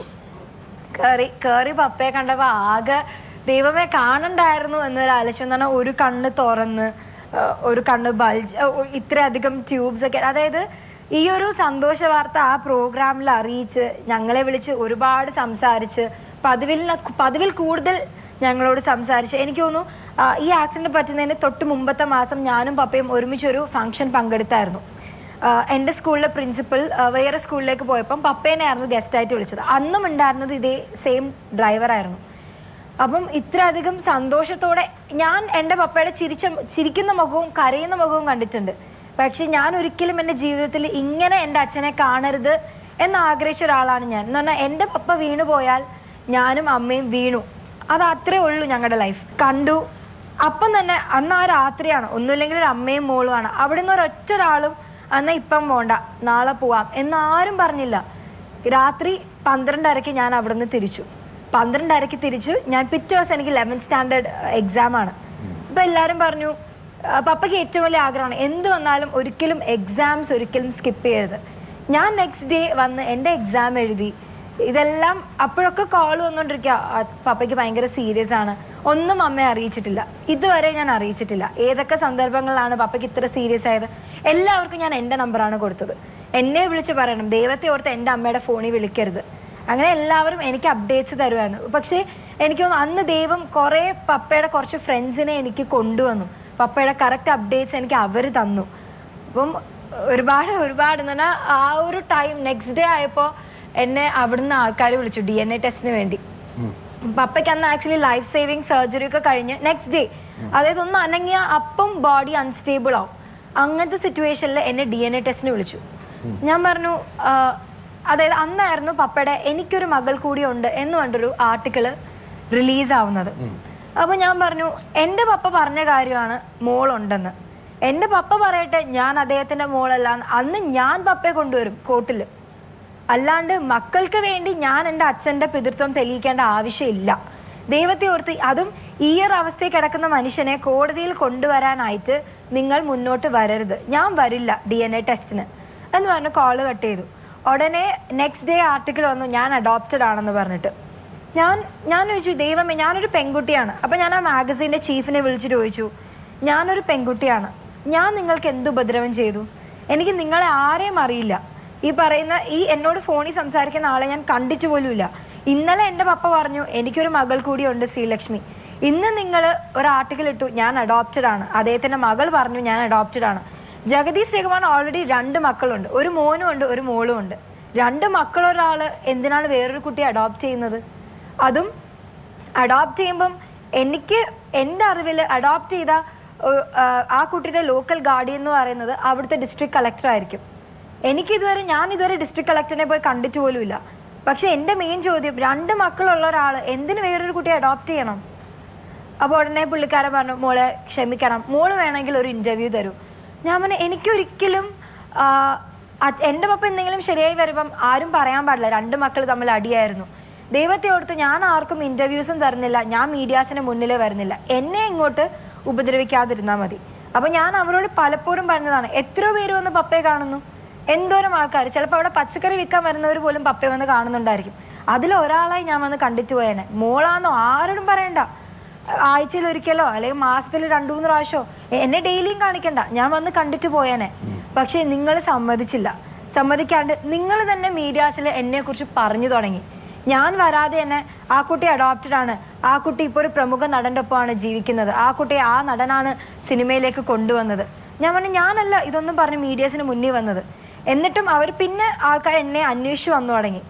കയറി കയറി പപ്പയെ കണ്ടപ്പോൾ ആകെ ദൈവമേ കാണണ്ടായിരുന്നു എന്നൊരു ആലോചന എന്ന് പറഞ്ഞാൽ ഒരു കണ്ണ് തുറന്ന് ആ, ഒരു കണ്ണ് ബൾജ് ആ, ഒ- ഇത്രയധികം ട്യൂബ്സ് ഒക്കെ അതായത് ഈ ഒരു സന്തോഷ വാർത്ത ആ പ്രോഗ്രാമിൽ അറിയിച്ച് ഞങ്ങളെ വിളിച്ച് ഒരുപാട് സംസാരിച്ച് പതിവിൽ പതിവിൽ കൂടുതൽ ഞങ്ങളോട് സംസാരിച്ച് എനിക്ക് തോന്നുന്നു ആ, ഈ ആക്സിഡന്റ് പറ്റുന്നതിന് തൊട്ട് മുമ്പത്തെ മാസം ഞാനും പപ്പയും ഒരുമിച്ചൊരു ഫംഗ്ഷൻ പങ്കെടുത്തായിരുന്നു ആ, എൻ്റെ സ്കൂളിലെ പ്രിൻസിപ്പൽ ആ, വേറെ സ്കൂളിലേക്ക് പോയപ്പം പപ്പേനെയായിരുന്നു ഗസ്റ്റായിട്ട് വിളിച്ചത് അന്നും ഉണ്ടായിരുന്നത് ഇതേ സെയിം ഡ്രൈവറായിരുന്നു അപ്പം ഇത്രയധികം സന്തോഷത്തോടെ ഞാൻ എൻ്റെ പപ്പയുടെ ചിരിച്ച ചിരിക്കുന്ന മുഖവും കരയുന്ന മുഖവും കണ്ടിട്ടുണ്ട് പക്ഷെ ഞാൻ ഒരിക്കലും എൻ്റെ ജീവിതത്തിൽ ഇങ്ങനെ എൻ്റെ അച്ഛനെ കാണരുത് എന്ന് ആഗ്രഹിച്ച ഒരാളാണ് ഞാൻ എന്ന് പറഞ്ഞാൽ എൻ്റെ പപ്പ വീണു പോയാൽ ഞാനും അമ്മയും വീണു അത് അത്രേ ഉള്ളൂ ഞങ്ങളുടെ ലൈഫ് കണ്ടു അപ്പം തന്നെ അന്ന് ആ രാത്രിയാണ് ഒന്നുമില്ലെങ്കിൽ ഒരു അമ്മയും മോളുമാണ് അവിടെ നിന്ന് ഒരൊറ്റ ഒരാളും അന്ന് ഇപ്പം പോണ്ട നാളെ പോവാം എന്നാരും പറഞ്ഞില്ല രാത്രി പന്ത്രണ്ടരയ്ക്ക് ഞാൻ അവിടെ നിന്ന് തിരിച്ചു പന്ത്രണ്ടരയ്ക്ക് തിരിച്ചു ഞാൻ പിറ്റേ ദിവസം എനിക്ക് ലെവൻത്ത് സ്റ്റാൻഡേർഡ് എക്സാം ആണ് അപ്പം എല്ലാവരും പറഞ്ഞു "ആ, പപ്പയ്ക്ക് ഏറ്റവും വലിയ ആഗ്രഹമാണ് എന്ത് വന്നാലും ഒരിക്കലും എക്സാംസ് ഒരിക്കലും സ്കിപ്പ് ചെയ്യരുത് ഞാൻ നെക്സ്റ്റ് ഡേ വന്ന് എൻ്റെ എക്സാം എഴുതി ഇതെല്ലാം അപ്പോഴൊക്കെ കോൾ വന്നുകൊണ്ടിരിക്കുക "ആ, പപ്പയ്ക്ക് ഭയങ്കര സീരിയസ് ആണ് ഒന്നും അമ്മയെ അറിയിച്ചിട്ടില്ല ഇതുവരെ ഞാൻ അറിയിച്ചിട്ടില്ല ഏതൊക്കെ സന്ദർഭങ്ങളിലാണ് പപ്പയ്ക്ക് ഇത്ര സീരിയസ് ആയത് എല്ലാവർക്കും ഞാൻ എൻ്റെ നമ്പറാണ് കൊടുത്തത് എന്നെ വിളിച്ച് പറയണം ദൈവത്തെ ഓർത്ത് എൻ്റെ അമ്മയുടെ ഫോണിൽ വിളിക്കരുത് അങ്ങനെ എല്ലാവരും എനിക്ക് അപ്ഡേറ്റ്സ് തരുമായിരുന്നു പക്ഷേ എനിക്ക് തോന്നുന്നു അന്ന് ദൈവം കുറേ പപ്പയുടെ കുറച്ച് ഫ്രണ്ട്സിനെ എനിക്ക് കൊണ്ടുവന്നു പപ്പയുടെ കറക്റ്റ് അപ്ഡേറ്റ്സ് എനിക്ക് അവർ തന്നു അപ്പം ഒരുപാട് ഒരുപാട് എന്ന് പറഞ്ഞാൽ ആ ഒരു ടൈം നെക്സ്റ്റ് ഡേ ആയപ്പോൾ എന്നെ അവിടുന്ന് ആൾക്കാർ വിളിച്ചു ഡി എൻ എ ടെസ്റ്റിന് വേണ്ടി പപ്പയ്ക്ക് അന്ന് ആക്ച്വലി ലൈഫ് സേവിങ് സർജറി ഒക്കെ കഴിഞ്ഞ് നെക്സ്റ്റ് ഡേ അതായത് ഒന്ന് അനങ്ങിയ അപ്പം ബോഡി അൺസ്റ്റേബിൾ ആവും അങ്ങനത്തെ സിറ്റുവേഷനിൽ എന്നെ ഡി എൻ എ ടെസ്റ്റിന് വിളിച്ചു ഞാൻ പറഞ്ഞു ആ, അതായത് അന്നായിരുന്നു പപ്പയുടെ എനിക്കൊരു മകൾ കൂടി ഉണ്ട് എന്ന് പറഞ്ഞൊരു ആർട്ടിക്കിൾ റിലീസ് ആവുന്നത് അപ്പോൾ ഞാൻ പറഞ്ഞു എൻ്റെ പപ്പ പറഞ്ഞ കാര്യമാണ് മോളുണ്ടെന്ന് എൻ്റെ പപ്പ പറയട്ടെ ഞാൻ അദ്ദേഹത്തിൻ്റെ മോളല്ല എന്ന്. അന്ന് ഞാൻ പപ്പയെ കൊണ്ടുവരും കോർട്ടിൽ അല്ലാണ്ട് മക്കൾക്ക് വേണ്ടി ഞാൻ എൻ്റെ അച്ഛൻ്റെ പിതൃത്വം തെളിയിക്കേണ്ട ആവശ്യമില്ല ദൈവത്തെ ഓർത്ത് അതും ഈ ഒരു അവസ്ഥയിൽ കിടക്കുന്ന മനുഷ്യനെ കോടതിയിൽ കൊണ്ടുവരാനായിട്ട് നിങ്ങൾ മുന്നോട്ട് വരരുത് ഞാൻ വരില്ല ഡി എൻ എ ടെസ്റ്റിന് എന്ന് പറഞ്ഞ് കോള് കട്ട് ചെയ്തു ഉടനെ നെക്സ്റ്റ് ഡേ ആർട്ടിക്കിൾ വന്നു ഞാൻ അഡോപ്റ്റഡ് ആണെന്ന് പറഞ്ഞിട്ട് ഞാൻ ഞാൻ ചോദിച്ചു ദൈവമേ ഞാനൊരു പെൺകുട്ടിയാണ് അപ്പം ഞാൻ ആ മാഗസീൻ്റെ ചീഫിനെ വിളിച്ചിട്ട് ചോദിച്ചു ഞാനൊരു പെൺകുട്ടിയാണ് ഞാൻ നിങ്ങൾക്ക് എന്ത് ഉപദ്രവം ചെയ്തു എനിക്ക് നിങ്ങളെ ആരെയും അറിയില്ല ഈ പറയുന്ന ഈ എന്നോട് ഫോണിൽ സംസാരിക്കുന്ന ആളെ ഞാൻ കണ്ടിട്ട് പോലുമില്ല ഇന്നലെ എൻ്റെ പപ്പ പറഞ്ഞു എനിക്കൊരു മകൾ കൂടിയുണ്ട് ശ്രീലക്ഷ്മി ഇന്ന് നിങ്ങൾ ഒരു ആർട്ടിക്കിൾ ഇട്ടു ഞാൻ അഡോപ്റ്റഡ് ആണ് അദ്ദേഹത്തിൻ്റെ മകൾ പറഞ്ഞു ഞാൻ അഡോപ്റ്റഡ് ആണ് ജഗദീഷ് രഘുമാൻ ഓൾറെഡി രണ്ട് മക്കളുണ്ട് ഒരു മോനും ഉണ്ട് ഒരു മോളും ഉണ്ട് രണ്ട് മക്കളൊരാൾ എന്തിനാണ് വേറൊരു കുട്ടിയെ അഡോപ്റ്റ് ചെയ്യുന്നത് അതും അഡോപ്റ്റ് ചെയ്യുമ്പം എനിക്ക് എൻ്റെ അറിവിൽ അഡോപ്റ്റ് ചെയ്ത ഒ- ആ, ആ കുട്ടിയുടെ ലോക്കൽ ഗാർഡിയൻ എന്ന് പറയുന്നത് അവിടുത്തെ ഡിസ്ട്രിക്ട് കളക്ടർ ആയിരിക്കും എനിക്കിതുവരെ ഞാൻ ഇതുവരെ ഡിസ്ട്രിക്ട് കളക്ടറിനെ പോയി കണ്ടിട്ട് പോലുമില്ല പക്ഷെ എൻ്റെ മെയിൻ ചോദ്യം രണ്ട് മക്കളുള്ള ഒരാൾ എന്തിന് വേറൊരു കുട്ടിയെ അഡോപ്റ്റ് ചെയ്യണം അപ്പോൾ ഉടനെ പുള്ളിക്കാരൻ പറഞ്ഞു മോളെ ക്ഷമിക്കണം മോള് വേണമെങ്കിൽ ഒരു ഇൻ്റർവ്യൂ തരൂ ഞാൻ പറഞ്ഞു എനിക്കൊരിക്കലും ആ, അത് എൻ്റെ പപ്പ എന്തെങ്കിലും ശരിയായി വരുമ്പം ആരും പറയാൻ പാടില്ല രണ്ട് മക്കൾ തമ്മിൽ അടിയായിരുന്നു ദൈവത്തെ ഓർത്ത് ഞാൻ ആർക്കും ഇൻ്റർവ്യൂസും തരുന്നില്ല ഞാൻ മീഡിയാസിന് മുന്നിൽ വരുന്നില്ല എന്നെ ഇങ്ങോട്ട് ഉപദ്രവിക്കാതിരുന്നാൽ മതി അപ്പോൾ ഞാൻ അവരോട് പലപ്പോഴും പറഞ്ഞതാണ് എത്രയോ പേര് വന്ന് പപ്പയെ കാണുന്നു എന്തോരം ആൾക്കാർ ചിലപ്പോൾ അവിടെ പച്ചക്കറി വിൽക്കാൻ വരുന്നവർ പോലും പപ്പയെ വന്ന് കാണുന്നുണ്ടായിരിക്കും അതിൽ ഒരാളായി ഞാൻ വന്ന് കണ്ടിട്ട് പോയേനെ മോളാന്നോ ആരോടും പറയണ്ട ആഴ്ചയിൽ ഒരിക്കലോ അല്ലെങ്കിൽ മാസത്തിൽ രണ്ടു മൂന്ന് പ്രാവശ്യമോ എന്നെ ഡെയിലിയും കാണിക്കണ്ട ഞാൻ വന്ന് കണ്ടിട്ട് പോയേനെ പക്ഷേ നിങ്ങൾ സമ്മതിച്ചില്ല സമ്മതിക്കാണ്ട് നിങ്ങൾ തന്നെ മീഡിയാസിൽ എന്നെക്കുറിച്ച് പറഞ്ഞു തുടങ്ങി ഞാൻ വരാതെ തന്നെ ആ കുട്ടി അഡോപ്റ്റഡ് ആണ് ആ കുട്ടി ഇപ്പോൾ ഒരു പ്രമുഖ നടൻ്റെ ഒപ്പമാണ് ജീവിക്കുന്നത് ആ കുട്ടിയെ ആ നടനാണ് സിനിമയിലേക്ക് കൊണ്ടുവന്നത് ഞാൻ പറഞ്ഞു ഞാനല്ല ഇതൊന്നും പറഞ്ഞ് മീഡിയാസിന് മുന്നിൽ വന്നത് എന്നിട്ടും അവർ പിന്നെ ആൾക്കാർ എന്നെ അന്വേഷിച്ച് വന്നു തുടങ്ങി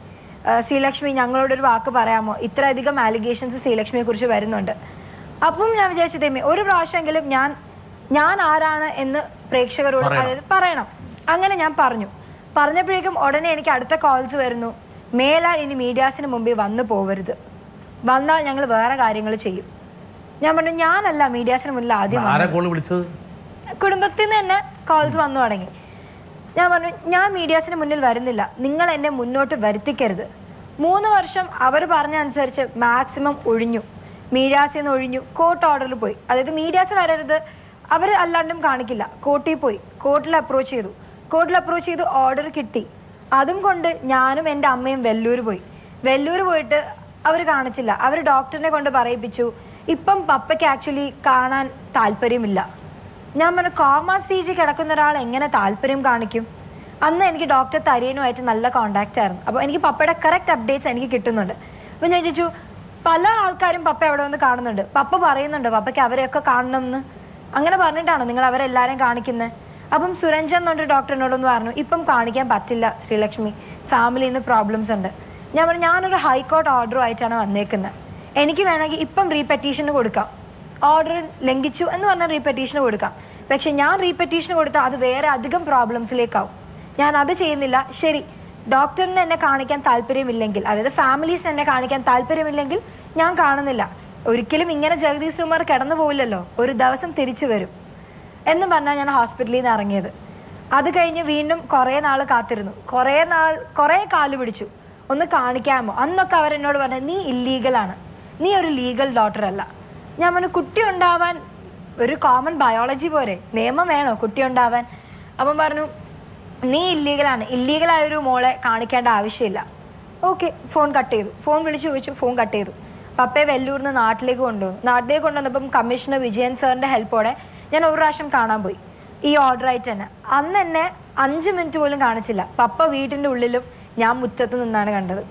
"ആ, ശ്രീലക്ഷ്മി ഞങ്ങളോടൊരു വാക്ക് പറയാമോ ഇത്രയധികം ആലിഗേഷൻസ് ശ്രീലക്ഷ്മിയെ കുറിച്ച് വരുന്നുണ്ട് അപ്പം ഞാൻ വിചാരിച്ചു ദൈവമേ ഒരു പ്രാവശ്യമെങ്കിലും ഞാൻ ഞാൻ ആരാണ് എന്ന് പ്രേക്ഷകരോട് അതായത് പറയണം അങ്ങനെ ഞാൻ പറഞ്ഞു പറഞ്ഞപ്പോഴേക്കും ഉടനെ എനിക്ക് അടുത്ത കോൾസ് വരുന്നു മേലാൽ ഇനി മീഡിയാസിന് മുമ്പിൽ വന്നു പോവരുത് വന്നാൽ ഞങ്ങൾ വേറെ കാര്യങ്ങൾ ചെയ്യും ഞാൻ പറഞ്ഞു ഞാനല്ല മീഡിയാസിന് മുന്നിൽ ആദ്യം ആരാ കോള് വിളിച്ചത് കുടുംബത്തിൽ നിന്ന് തന്നെ കോൾസ് വന്നു തുടങ്ങി ഞാൻ പറഞ്ഞു ഞാൻ മീഡിയാസിന് മുന്നിൽ വരുന്നില്ല നിങ്ങൾ എന്നെ മുന്നോട്ട് വരുത്തിക്കരുത് മൂന്ന് വർഷം അവർ പറഞ്ഞ അനുസരിച്ച് മാക്സിമം ഒഴിഞ്ഞു മീഡിയാസിൽ നിന്ന് ഒഴിഞ്ഞു കോർട്ട് ഓർഡറിൽ പോയി അതായത് മീഡിയാസ് വരരുത് അവർ അല്ലാണ്ടും കാണിക്കില്ല കോർട്ടിൽ പോയി കോർട്ടിൽ അപ്രോച്ച് ചെയ്തു കോർട്ടിൽ അപ്രോച്ച് ചെയ്ത് ഓർഡർ കിട്ടി അതും കൊണ്ട് ഞാനും എൻ്റെ അമ്മയും വെല്ലൂർ പോയി വെല്ലൂർ പോയിട്ട് അവർ കാണിച്ചില്ല അവർ ഡോക്ടറിനെ കൊണ്ട് പറയിപ്പിച്ചു ഇപ്പം പപ്പയ്ക്ക് ആക്ച്വലി കാണാൻ താല്പര്യമില്ല ഞാൻ പറഞ്ഞു കോമ സ്റ്റേജിൽ കിടക്കുന്ന ഒരാൾ എങ്ങനെ താല്പര്യം കാണിക്കും അന്ന് എനിക്ക് ഡോക്ടർ തരീനുമായിട്ട് നല്ല കോണ്ടാക്റ്റ് ആയിരുന്നു അപ്പോൾ എനിക്ക് പപ്പയുടെ കറക്റ്റ് അപ്ഡേറ്റ്സ് എനിക്ക് കിട്ടുന്നുണ്ട് അപ്പോൾ ഞാൻ ചോദിച്ചു പല ആൾക്കാരും പപ്പ എവിടെ വന്ന് കാണുന്നുണ്ട് പപ്പ പറയുന്നുണ്ട് പപ്പയ്ക്ക് അവരെയൊക്കെ കാണണം എന്ന് അങ്ങനെ പറഞ്ഞിട്ടാണോ നിങ്ങൾ അവരെല്ലാവരെയും കാണിക്കുന്നത് അപ്പം സുരഞ്ജൻ എന്ന് പറഞ്ഞൊരു ഡോക്ടറിനോടൊന്ന് പറഞ്ഞു ഇപ്പം കാണിക്കാൻ പറ്റില്ല ശ്രീലക്ഷ്മി ഫാമിലിയിൽ നിന്ന് പ്രോബ്ലംസ് ഉണ്ട് ഞാൻ പറഞ്ഞു ഞാനൊരു ഹൈക്കോർട്ട് ഓർഡറുമായിട്ടാണ് വന്നേക്കുന്നത് എനിക്ക് വേണമെങ്കിൽ ഇപ്പം റീപെറ്റീഷന് കൊടുക്കാം ഓർഡർ ലംഘിച്ചു എന്ന് പറഞ്ഞാൽ റീപെറ്റീഷന് കൊടുക്കാം പക്ഷെ ഞാൻ റീപെറ്റീഷന് കൊടുത്താൽ അത് വേറെ അധികം പ്രോബ്ലംസിലേക്കാവും ഞാൻ അത് ചെയ്യുന്നില്ല ശരി ഡോക്ടറിന് എന്നെ കാണിക്കാൻ താല്പര്യമില്ലെങ്കിൽ അതായത് ഫാമിലീസിന് എന്നെ കാണിക്കാൻ താല്പര്യമില്ലെങ്കിൽ ഞാൻ കാണുന്നില്ല ഒരിക്കലും ഇങ്ങനെ ജഗദീഷ് കുമാർ കിടന്നു പോവില്ലല്ലോ ഒരു ദിവസം തിരിച്ചു വരും എന്ന് പറഞ്ഞാൽ ഞാൻ ഹോസ്പിറ്റലിൽ നിന്ന് ഇറങ്ങിയത് അത് കഴിഞ്ഞ് വീണ്ടും കുറേ നാൾ കാത്തിരുന്നു കുറേ നാൾ കുറേ കാല് പിടിച്ചു ഒന്ന് കാണിക്കാമോ അന്നൊക്കെ അവരെന്നോട് പറഞ്ഞു നീ ഇല്ലീഗലാണ് നീ ഒരു ലീഗൽ ഡോക്ടർ അല്ല ഞാൻ പറഞ്ഞു കുട്ടി ഉണ്ടാവാൻ ഒരു കോമൺ ബയോളജി പോരെ നിയമം വേണോ കുട്ടി ഉണ്ടാവാൻ അപ്പം പറഞ്ഞു നീ ഇല്ലീഗലാണ് ഇല്ലീഗലായ ഒരു മോളെ കാണിക്കേണ്ട ആവശ്യമില്ല ഓക്കെ ഫോൺ കട്ട് ചെയ്തു ഫോൺ വിളിച്ചു ചോദിച്ചു ഫോൺ കട്ട് ചെയ്തു പപ്പയെ വെല്ലൂരിന്ന് നാട്ടിലേക്ക് കൊണ്ടുവന്നു നാട്ടിലേക്ക് കൊണ്ടുവന്നപ്പം കമ്മീഷണർ വിജയൻ സാറിൻ്റെ ഹെൽപ്പോടെ ഞാൻ ഒരു പ്രാവശ്യം കാണാൻ പോയി ഈ ഓർഡറായിട്ട് തന്നെ അന്ന് എന്നെ അഞ്ച് മിനിറ്റ് പോലും കാണിച്ചില്ല പപ്പ വീട്ടിൻ്റെ ഉള്ളിലും ഞാൻ മുറ്റത്ത് നിന്നാണ് കണ്ടത്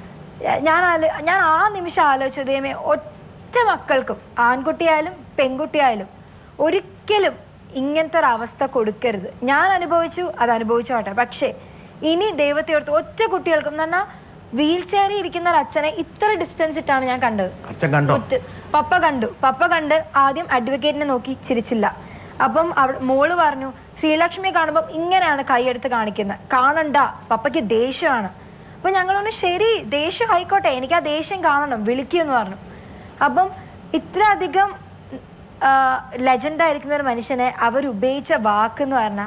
ഞാൻ ആലോ ഞാൻ ആ നിമിഷം ആലോചിച്ചത് ദൈവമേ ഒറ്റ മക്കൾക്കും ആൺകുട്ടിയായാലും പെൺകുട്ടിയായാലും ഒരിക്കലും ഇങ്ങനത്തെ ഒരു അവസ്ഥ കൊടുക്കരുത് ഞാൻ അനുഭവിച്ചു അത് അനുഭവിച്ചോട്ടെ പക്ഷേ ഇനി ദൈവത്തെ ഓർത്ത് ഒറ്റ കുട്ടികൾക്കും എന്ന് പറഞ്ഞാൽ വീൽ ചെയറിൽ ഇരിക്കുന്ന ഒരു അച്ഛനെ ഇത്ര ഡിസ്റ്റൻസ് ഇട്ടാണ് ഞാൻ കണ്ടത് അച്ഛൻ കണ്ടോ ഒറ്റ പപ്പ കണ്ടു പപ്പ കണ്ട് ആദ്യം അഡ്വക്കേറ്റിനെ നോക്കി ചിരിച്ചില്ല അപ്പം അവൾ മോള് പറഞ്ഞു ശ്രീലക്ഷ്മി കാണുമ്പം ഇങ്ങനെയാണ് കൈയെടുത്ത് കാണിക്കുന്നത് കാണണ്ട പപ്പയ്ക്ക് ദേഷ്യമാണ് അപ്പം ഞങ്ങൾ പറഞ്ഞു ശരി ദേഷ്യം ആയിക്കോട്ടെ എനിക്ക് ആ ദേഷ്യം കാണണം വിളിക്കുമെന്ന് പറഞ്ഞു അപ്പം ഇത്ര അധികം ലെജൻഡായിരിക്കുന്ന ഒരു മനുഷ്യനെ അവർ ഉപയോഗിച്ച വാക്കെന്ന് പറഞ്ഞാൽ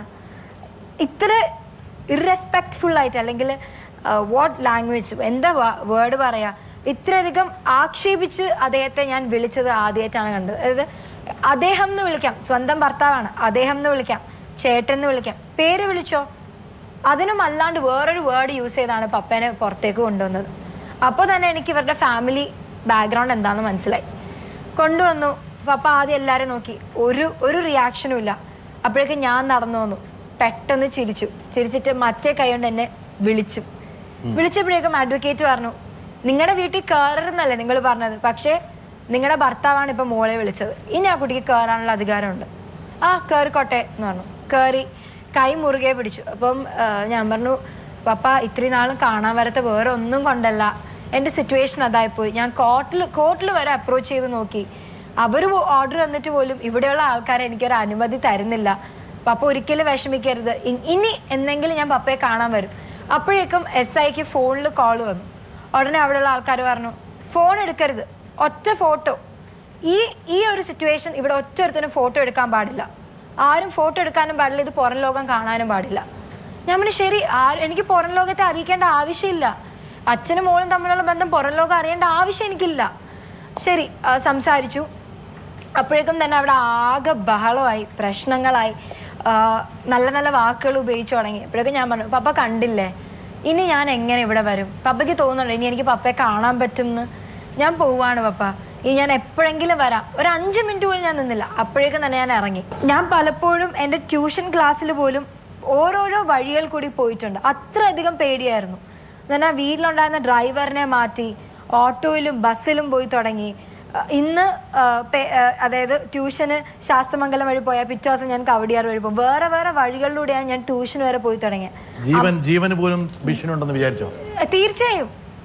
ഇത്ര ഇറസ്പെക്റ്റ്ഫുൾ ആയിട്ട് അല്ലെങ്കിൽ വാട്ട് ലാംഗ്വേജ് എന്താ വേർഡ് പറയാ ഇത്രയധികം ആക്ഷേപിച്ച് അദ്ദേഹത്തെ ഞാൻ വിളിച്ചത് ആദ്യമായിട്ടാണ് കണ്ടത് അതായത് അദ്ദേഹം എന്ന് വിളിക്കാം സ്വന്തം ഭർത്താവാണ് അദ്ദേഹം എന്ന് വിളിക്കാം ചേട്ടൻ എന്ന് വിളിക്കാം പേര് വിളിച്ചോ അതിനും അല്ലാണ്ട് വേറൊരു വേർഡ് യൂസ് ചെയ്താണ് പപ്പേനെ പുറത്തേക്ക് കൊണ്ടുവന്നത് അപ്പോൾ തന്നെ എനിക്ക് ഇവരുടെ ഫാമിലി ബാക്ക്ഗ്രൗണ്ട് എന്താണെന്ന് മനസ്സിലായി കൊണ്ടുവന്നു പപ്പ ആദ്യം എല്ലാവരും നോക്കി ഒരു ഒരു റിയാക്ഷനും ഇല്ല അപ്പോഴേക്കും ഞാൻ നടന്നു വന്നു പെട്ടെന്ന് ചിരിച്ചു ചിരിച്ചിട്ട് മറ്റേ കൈ കൊണ്ട് എന്നെ വിളിച്ചു വിളിച്ചപ്പോഴേക്കും അഡ്വക്കേറ്റ് പറഞ്ഞു നിങ്ങളുടെ വീട്ടിൽ കയറരുന്നല്ലേ നിങ്ങൾ പറഞ്ഞത് പക്ഷേ നിങ്ങളുടെ ഭർത്താവാണ് ഇപ്പം മോളെ വിളിച്ചത് ഇനി ആ കുട്ടിക്ക് കയറാനുള്ള അധികാരമുണ്ട് ആ കയറിക്കോട്ടെ എന്ന് പറഞ്ഞു കയറി കൈ മുറുകെ പിടിച്ചു അപ്പം ആ, ഞാൻ പറഞ്ഞു പപ്പ ഇത്രയും നാളും കാണാൻ വരത്ത വേറെ ഒന്നും കൊണ്ടല്ല എൻ്റെ സിറ്റുവേഷൻ അതായിപ്പോയി ഞാൻ കോർട്ടിൽ കോർട്ടിൽ വരെ അപ്രോച്ച് ചെയ്ത് നോക്കി അവർ ഓർഡർ തന്നിട്ട് പോലും ഇവിടെയുള്ള ആൾക്കാരെ എനിക്കൊരു അനുമതി തരുന്നില്ല പപ്പ ഒരിക്കലും വിഷമിക്കരുത് ഇ- ഇനി എന്തെങ്കിലും ഞാൻ പപ്പയെ കാണാൻ വരും അപ്പോഴേക്കും എസ് ഐക്ക് ഫോണിൽ കോൾ വന്നു ഉടനെ അവിടെയുള്ള ആൾക്കാർ പറഞ്ഞു ഫോൺ എടുക്കരുത് ഒറ്റ ഫോട്ടോ ഈ ഈ ഒരു സിറ്റുവേഷൻ ഇവിടെ ഒറ്റ ഒരുത്തനും ഫോട്ടോ എടുക്കാൻ പാടില്ല ആരും ഫോട്ടോ എടുക്കാനും പാടില്ല ഇത് പുറം ലോകം കാണാനും പാടില്ല ഞാൻ പറഞ്ഞു ശരി ആരും എനിക്ക് പുറം ലോകത്തെ അറിയിക്കേണ്ട ആവശ്യമില്ല അച്ഛനും മോളും തമ്മിലുള്ള ബന്ധം പുറം ലോകം അറിയേണ്ട ആവശ്യം എനിക്കില്ല ശരി ആ, സംസാരിച്ചു അപ്പോഴേക്കും തന്നെ അവിടെ ആകെ ബഹളമായി പ്രശ്നങ്ങളായി ആ, നല്ല നല്ല വാക്കുകൾ ഉപയോഗിച്ചു തുടങ്ങി അപ്പോഴേക്കും ഞാൻ പറഞ്ഞു പപ്പ കണ്ടില്ലേ ഇനി ഞാൻ എങ്ങനെ ഇവിടെ വരും പപ്പയ്ക്ക് തോന്നുന്നുണ്ട് ഇനി എനിക്ക് പപ്പയെ കാണാൻ പറ്റും എന്ന് ഞാൻ പോവാണ് പപ്പ ഇനി ഞാൻ എപ്പോഴെങ്കിലും വരാം ഒരു അഞ്ച് മിനിറ്റ് പോലും ഞാൻ നിന്നില്ല അപ്പോഴേക്കും തന്നെ ഞാൻ ഇറങ്ങി ഞാൻ പലപ്പോഴും എൻ്റെ ട്യൂഷൻ ക്ലാസ്സിൽ പോലും ഓരോരോ വഴികൾ കൂടി പോയിട്ടുണ്ട് അത്രയധികം പേടിയായിരുന്നു എന്നാൽ വീട്ടിലുണ്ടായിരുന്ന ഡ്രൈവറിനെ മാറ്റി ഓട്ടോയിലും ബസ്സിലും പോയി തുടങ്ങി അഹ് ഇന്ന് ആഹ് പേ- ആഹ് അതായത് ട്യൂഷന് ശാസ്ത്രമംഗലം വഴി പോയാൽ പിറ്റേ ദിവസം ഞാൻ കവടിയാർ വഴി പോകും വേറെ വേറെ വഴികളിലൂടെയാണ് ഞാൻ ട്യൂഷൻ വരെ പോയി തുടങ്ങിയത് ജീവൻ ജീവന് പോലും ഭീഷണി ഉണ്ടെന്ന് വിചാരിച്ചോ അഹ് തീർച്ചയായും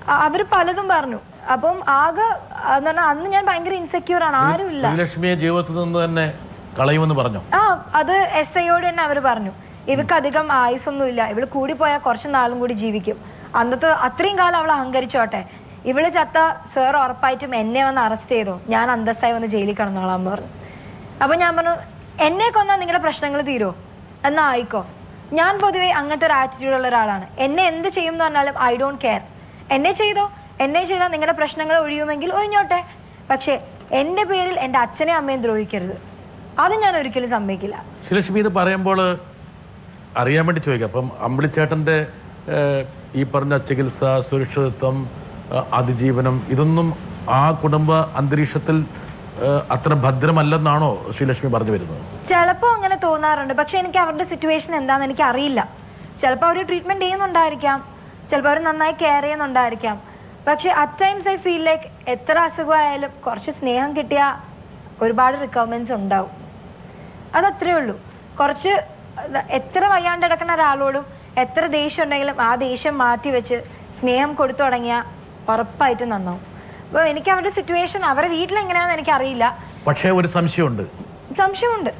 അവർ പലതും പറഞ്ഞു അപ്പം ആകെ എന്ന് പറഞ്ഞാൽ അന്ന് ഞാൻ ഭയങ്കര ഇൻസെക്യൂർ ആണ് ആരുമില്ല ശ്രീലക്ഷ്മിയെ ജീവിതത്തിൽ നിന്ന് തന്നെ കളയുമെന്ന് പറഞ്ഞു ആ അത് എസ് ഐയോട് തന്നെ അവർ പറഞ്ഞു ഇവർക്ക് അധികം ആയുസൊന്നുമില്ല ഇവള് കൂടിപ്പോയാൽ കുറച്ച് നാളും കൂടി ജീവിക്കും അന്നത്തെ അത്രയും കാലം അവൾ അഹങ്കരിച്ചോട്ടെ ഇവള് ചത്ത സാർ ഉറപ്പായിട്ടും എന്നെ വന്ന് അറസ്റ്റ് ചെയ്തോ ഞാൻ അന്തസ്സായി വന്ന് ജയിലിൽ കിടന്നോളാം പറഞ്ഞു അപ്പൊ ഞാൻ പറഞ്ഞു എന്നെ കൊന്നാൽ നിങ്ങളുടെ പ്രശ്നങ്ങൾ തീരോ എന്നാ ആയിക്കോ ഞാൻ പൊതുവെ അങ്ങനത്തെ ഒരു ആറ്റിറ്റ്യൂഡ് ഉള്ള ഒരാളാണ് എന്നെ എന്ത് ചെയ്യും എന്ന് പറഞ്ഞാലും ഐ ഡോണ്ട് കെയർ എന്നെ ചെയ്തോ എന്നെ ചെയ്താൽ നിങ്ങളുടെ പ്രശ്നങ്ങൾ ഒഴിയുമെങ്കിൽ ഒഴിഞ്ഞോട്ടെ പക്ഷേ എൻ്റെ പേരിൽ എൻ്റെ അച്ഛനെയും അമ്മയും ദ്രോഹിക്കരുത് അത് ഞാൻ ഒരിക്കലും സമ്മതിക്കില്ല ശ്രീലക്ഷ്മി ഇത് പറയുമ്പോൾ അറിയാൻ വേണ്ടി ചോദിക്കാം അപ്പം അമ്പിളിച്ചേട്ടൻ്റെ ഏഹ്, ഈ പറഞ്ഞ ചികിത്സ സുരക്ഷിതത്വം ഏഹ്, അതിജീവനം ഇതൊന്നും ആ കുടുംബ അന്തരീക്ഷത്തിൽ ഏഹ്, അത്ര ഭദ്രമല്ലെന്നാണോ ശ്രീലക്ഷ്മി പറഞ്ഞു വരുന്നത് ചിലപ്പോൾ അങ്ങനെ തോന്നാറുണ്ട് പക്ഷെ എനിക്ക് അവരുടെ സിറ്റുവേഷൻ എന്താണെന്ന് എനിക്ക് അറിയില്ല ചിലപ്പോൾ അവർ ട്രീറ്റ്മെൻറ്റ് ചെയ്യുന്നുണ്ടായിരിക്കാം ചിലപ്പോൾ അവർ നന്നായി കെയർ ചെയ്യുന്നുണ്ടായിരിക്കാം പക്ഷെ at times I feel like എത്ര അസുഖമായാലും കുറച്ച് സ്നേഹം കിട്ടിയാൽ ഒരുപാട് റിക്കവർമെൻറ്റ്സ് ഉണ്ടാവും അതത്രേ ഉള്ളൂ കുറച്ച് ഇത് എത്ര വയ്യാണ്ട് കിടക്കുന്ന ഒരാളോടും എത്ര ദേഷ്യം ഉണ്ടെങ്കിലും ആ ദേഷ്യം മാറ്റി വെച്ച് സ്നേഹം കൊടുത്തു തുടങ്ങിയാൽ ഉറപ്പായിട്ടും നന്നാവും അപ്പോൾ എനിക്ക് അവരുടെ സിറ്റുവേഷൻ അവരുടെ വീട്ടിലെങ്ങനെയാണെന്ന് എനിക്കറിയില്ല പക്ഷേ ഒരു സംശയമുണ്ട് സംശയമുണ്ട്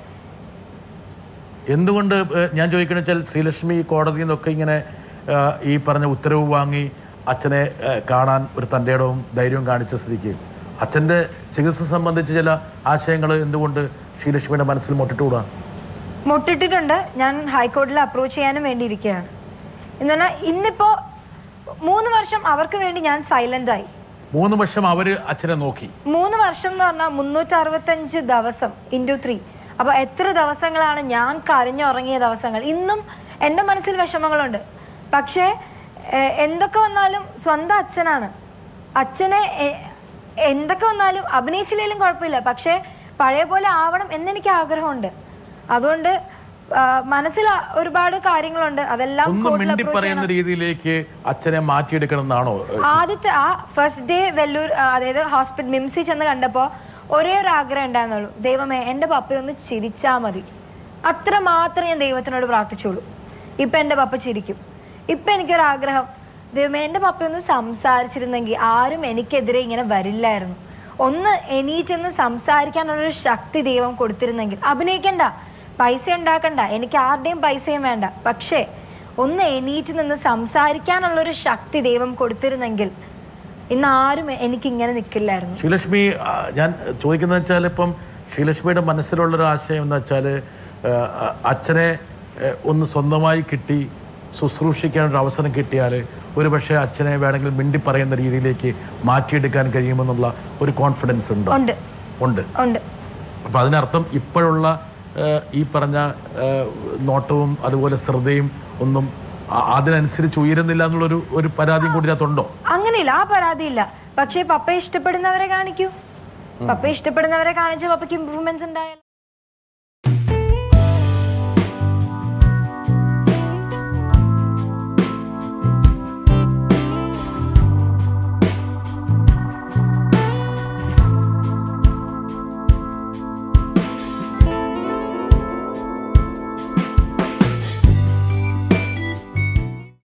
എന്തുകൊണ്ട് ഏഹ്, ഞാൻ ചോദിക്കണമെന്ന് വെച്ചാൽ ശ്രീലക്ഷ്മി കോടതിയിൽ നിന്നൊക്കെ ഇങ്ങനെ ഏഹ്, ഈ പറഞ്ഞ ഉത്തരവ് വാങ്ങി അച്ഛനെ ഏഹ്, കാണാൻ ഒരു തൻ്റെ ഇടവും ധൈര്യവും കാണിച്ച സ്ഥിതിക്ക് അച്ഛൻ്റെ ചികിത്സ സംബന്ധിച്ച് ചില ആശയങ്ങൾ എന്തുകൊണ്ട് ശ്രീലക്ഷ്മിയുടെ മനസ്സിൽ മുട്ടിട്ടുകൂടാ മുട്ടിട്ടിട്ടുണ്ട് ഞാൻ ഹൈക്കോടതിയിൽ അപ്രോച്ച് ചെയ്യാനും വേണ്ടി ഇരിക്കുകയാണ് എന്ന് പറഞ്ഞാൽ ഇന്നിപ്പോൾ മൂന്ന് വർഷം അവർക്ക് വേണ്ടി ഞാൻ സൈലൻ്റ് ആയി മൂന്ന് വർഷം അവർ അച്ഛനെ നോക്കി മൂന്ന് വർഷം എന്ന് പറഞ്ഞാൽ മുന്നൂറ്റി അറുപത്തഞ്ച് ദിവസം ഇൻറ്റു ത്രീ അപ്പോൾ എത്ര ദിവസങ്ങളാണ് ഞാൻ കരഞ്ഞുറങ്ങിയ ദിവസങ്ങൾ ഇന്നും എൻ്റെ മനസ്സിൽ വിഷമങ്ങളുണ്ട് പക്ഷേ ഏഹ്, എന്തൊക്കെ വന്നാലും സ്വന്തം അച്ഛനാണ് അച്ഛനെ എ- എന്തൊക്കെ വന്നാലും അഭിനയിച്ചില്ലെങ്കിലും കുഴപ്പമില്ല പക്ഷേ പഴയ പോലെ ആവണം എന്നെനിക്ക് ആഗ്രഹമുണ്ട് അതുകൊണ്ട് ആ, മനസ്സിൽ ആ- ഒരുപാട് കാര്യങ്ങളുണ്ട് അതെല്ലാം ഒന്നും കോടതിയിൽ മിണ്ടി approach പറയുന്ന രീതിയിലേക്ക് അച്ഛനെ മാറ്റിയെടുക്കണം എന്നാണോ ആദ്യത്തെ ആ ഫസ്റ്റ് ഡേ വെല്ലൂർ ആ, അതായത് ഹോസ്പിറ്റൽ മിംസിൽ ചെന്ന് കണ്ടപ്പോൾ ഒരേ ഒരു ആഗ്രഹം ഉണ്ടായിരുന്നുള്ളൂ ദൈവമേ എൻ്റെ പപ്പയൊന്ന് ചിരിച്ചാൽ മതി അത്ര മാത്രമേ ഞാൻ ദൈവത്തിനോട് പ്രാർത്ഥിച്ചുള്ളൂ ഇപ്പം എൻ്റെ പപ്പ ചിരിക്കും ഇപ്പം എനിക്കൊരാഗ്രഹം ദൈവമേ എൻ്റെ പപ്പയൊന്ന് സംസാരിച്ചിരുന്നെങ്കിൽ ആരും എനിക്കെതിരെ ഇങ്ങനെ വരില്ലായിരുന്നു ഒന്ന് എണീറ്റെന്ന് സംസാരിക്കാനുള്ളൊരു ശക്തി ദൈവം കൊടുത്തിരുന്നെങ്കിൽ അഭിനയിക്കണ്ട പൈസ ഉണ്ടാക്കണ്ട എനിക്ക് ആരുടെയും പൈസയും വേണ്ട പക്ഷേ ഒന്ന് എണീറ്റ് നിന്ന് സംസാരിക്കാനുള്ളൊരു ശക്തി ദൈവം കൊടുത്തിരുന്നെങ്കിൽ ഇന്ന് ആരും എനിക്ക് ഇങ്ങനെ നിൽക്കില്ലായിരുന്നു ശ്രീലക്ഷ്മി ആ, ഞാൻ ചോദിക്കുന്നത് വെച്ചാൽ ഇപ്പം ശ്രീലക്ഷ്മിയുടെ മനസ്സിലുള്ളൊരു ആശയം എന്ന് വെച്ചാൽ അച്ഛനെ ഏ, ഒന്ന് സ്വന്തമായി കിട്ടി ശുശ്രൂഷിക്കാനൊരു അവസരം കിട്ടിയാൽ ഒരുപക്ഷെ അച്ഛനെ വേണമെങ്കിൽ മിണ്ടി പറയുന്ന രീതിയിലേക്ക് മാറ്റിയെടുക്കാൻ കഴിയുമെന്നുള്ള ഒരു കോൺഫിഡൻസ് ഉണ്ടോ ഉണ്ട് ഉണ്ട് ഉണ്ട് അപ്പം അതിനർത്ഥം ഇപ്പോഴുള്ള ഏഹ്, ഈ പറഞ്ഞ ഏഹ്, നോട്ടവും അതുപോലെ ശ്രദ്ധയും ഒന്നും ആ- അതിനനുസരിച്ച് ഉയരുന്നില്ല എന്നുള്ളൊരു ഒരു പരാതിയും കൂടി അതിനകത്തുണ്ടോ അങ്ങനെയില്ല ആ പരാതിയില്ല പക്ഷേ പപ്പ ഇഷ്ടപ്പെടുന്നവരെ കാണിക്കൂ പപ്പ ഇഷ്ടപ്പെടുന്നവരെ കാണിച്ച് പപ്പയ്ക്ക് ഇമ്പ്രൂവ്മെന്റ്സ് ഉണ്ടായാൽ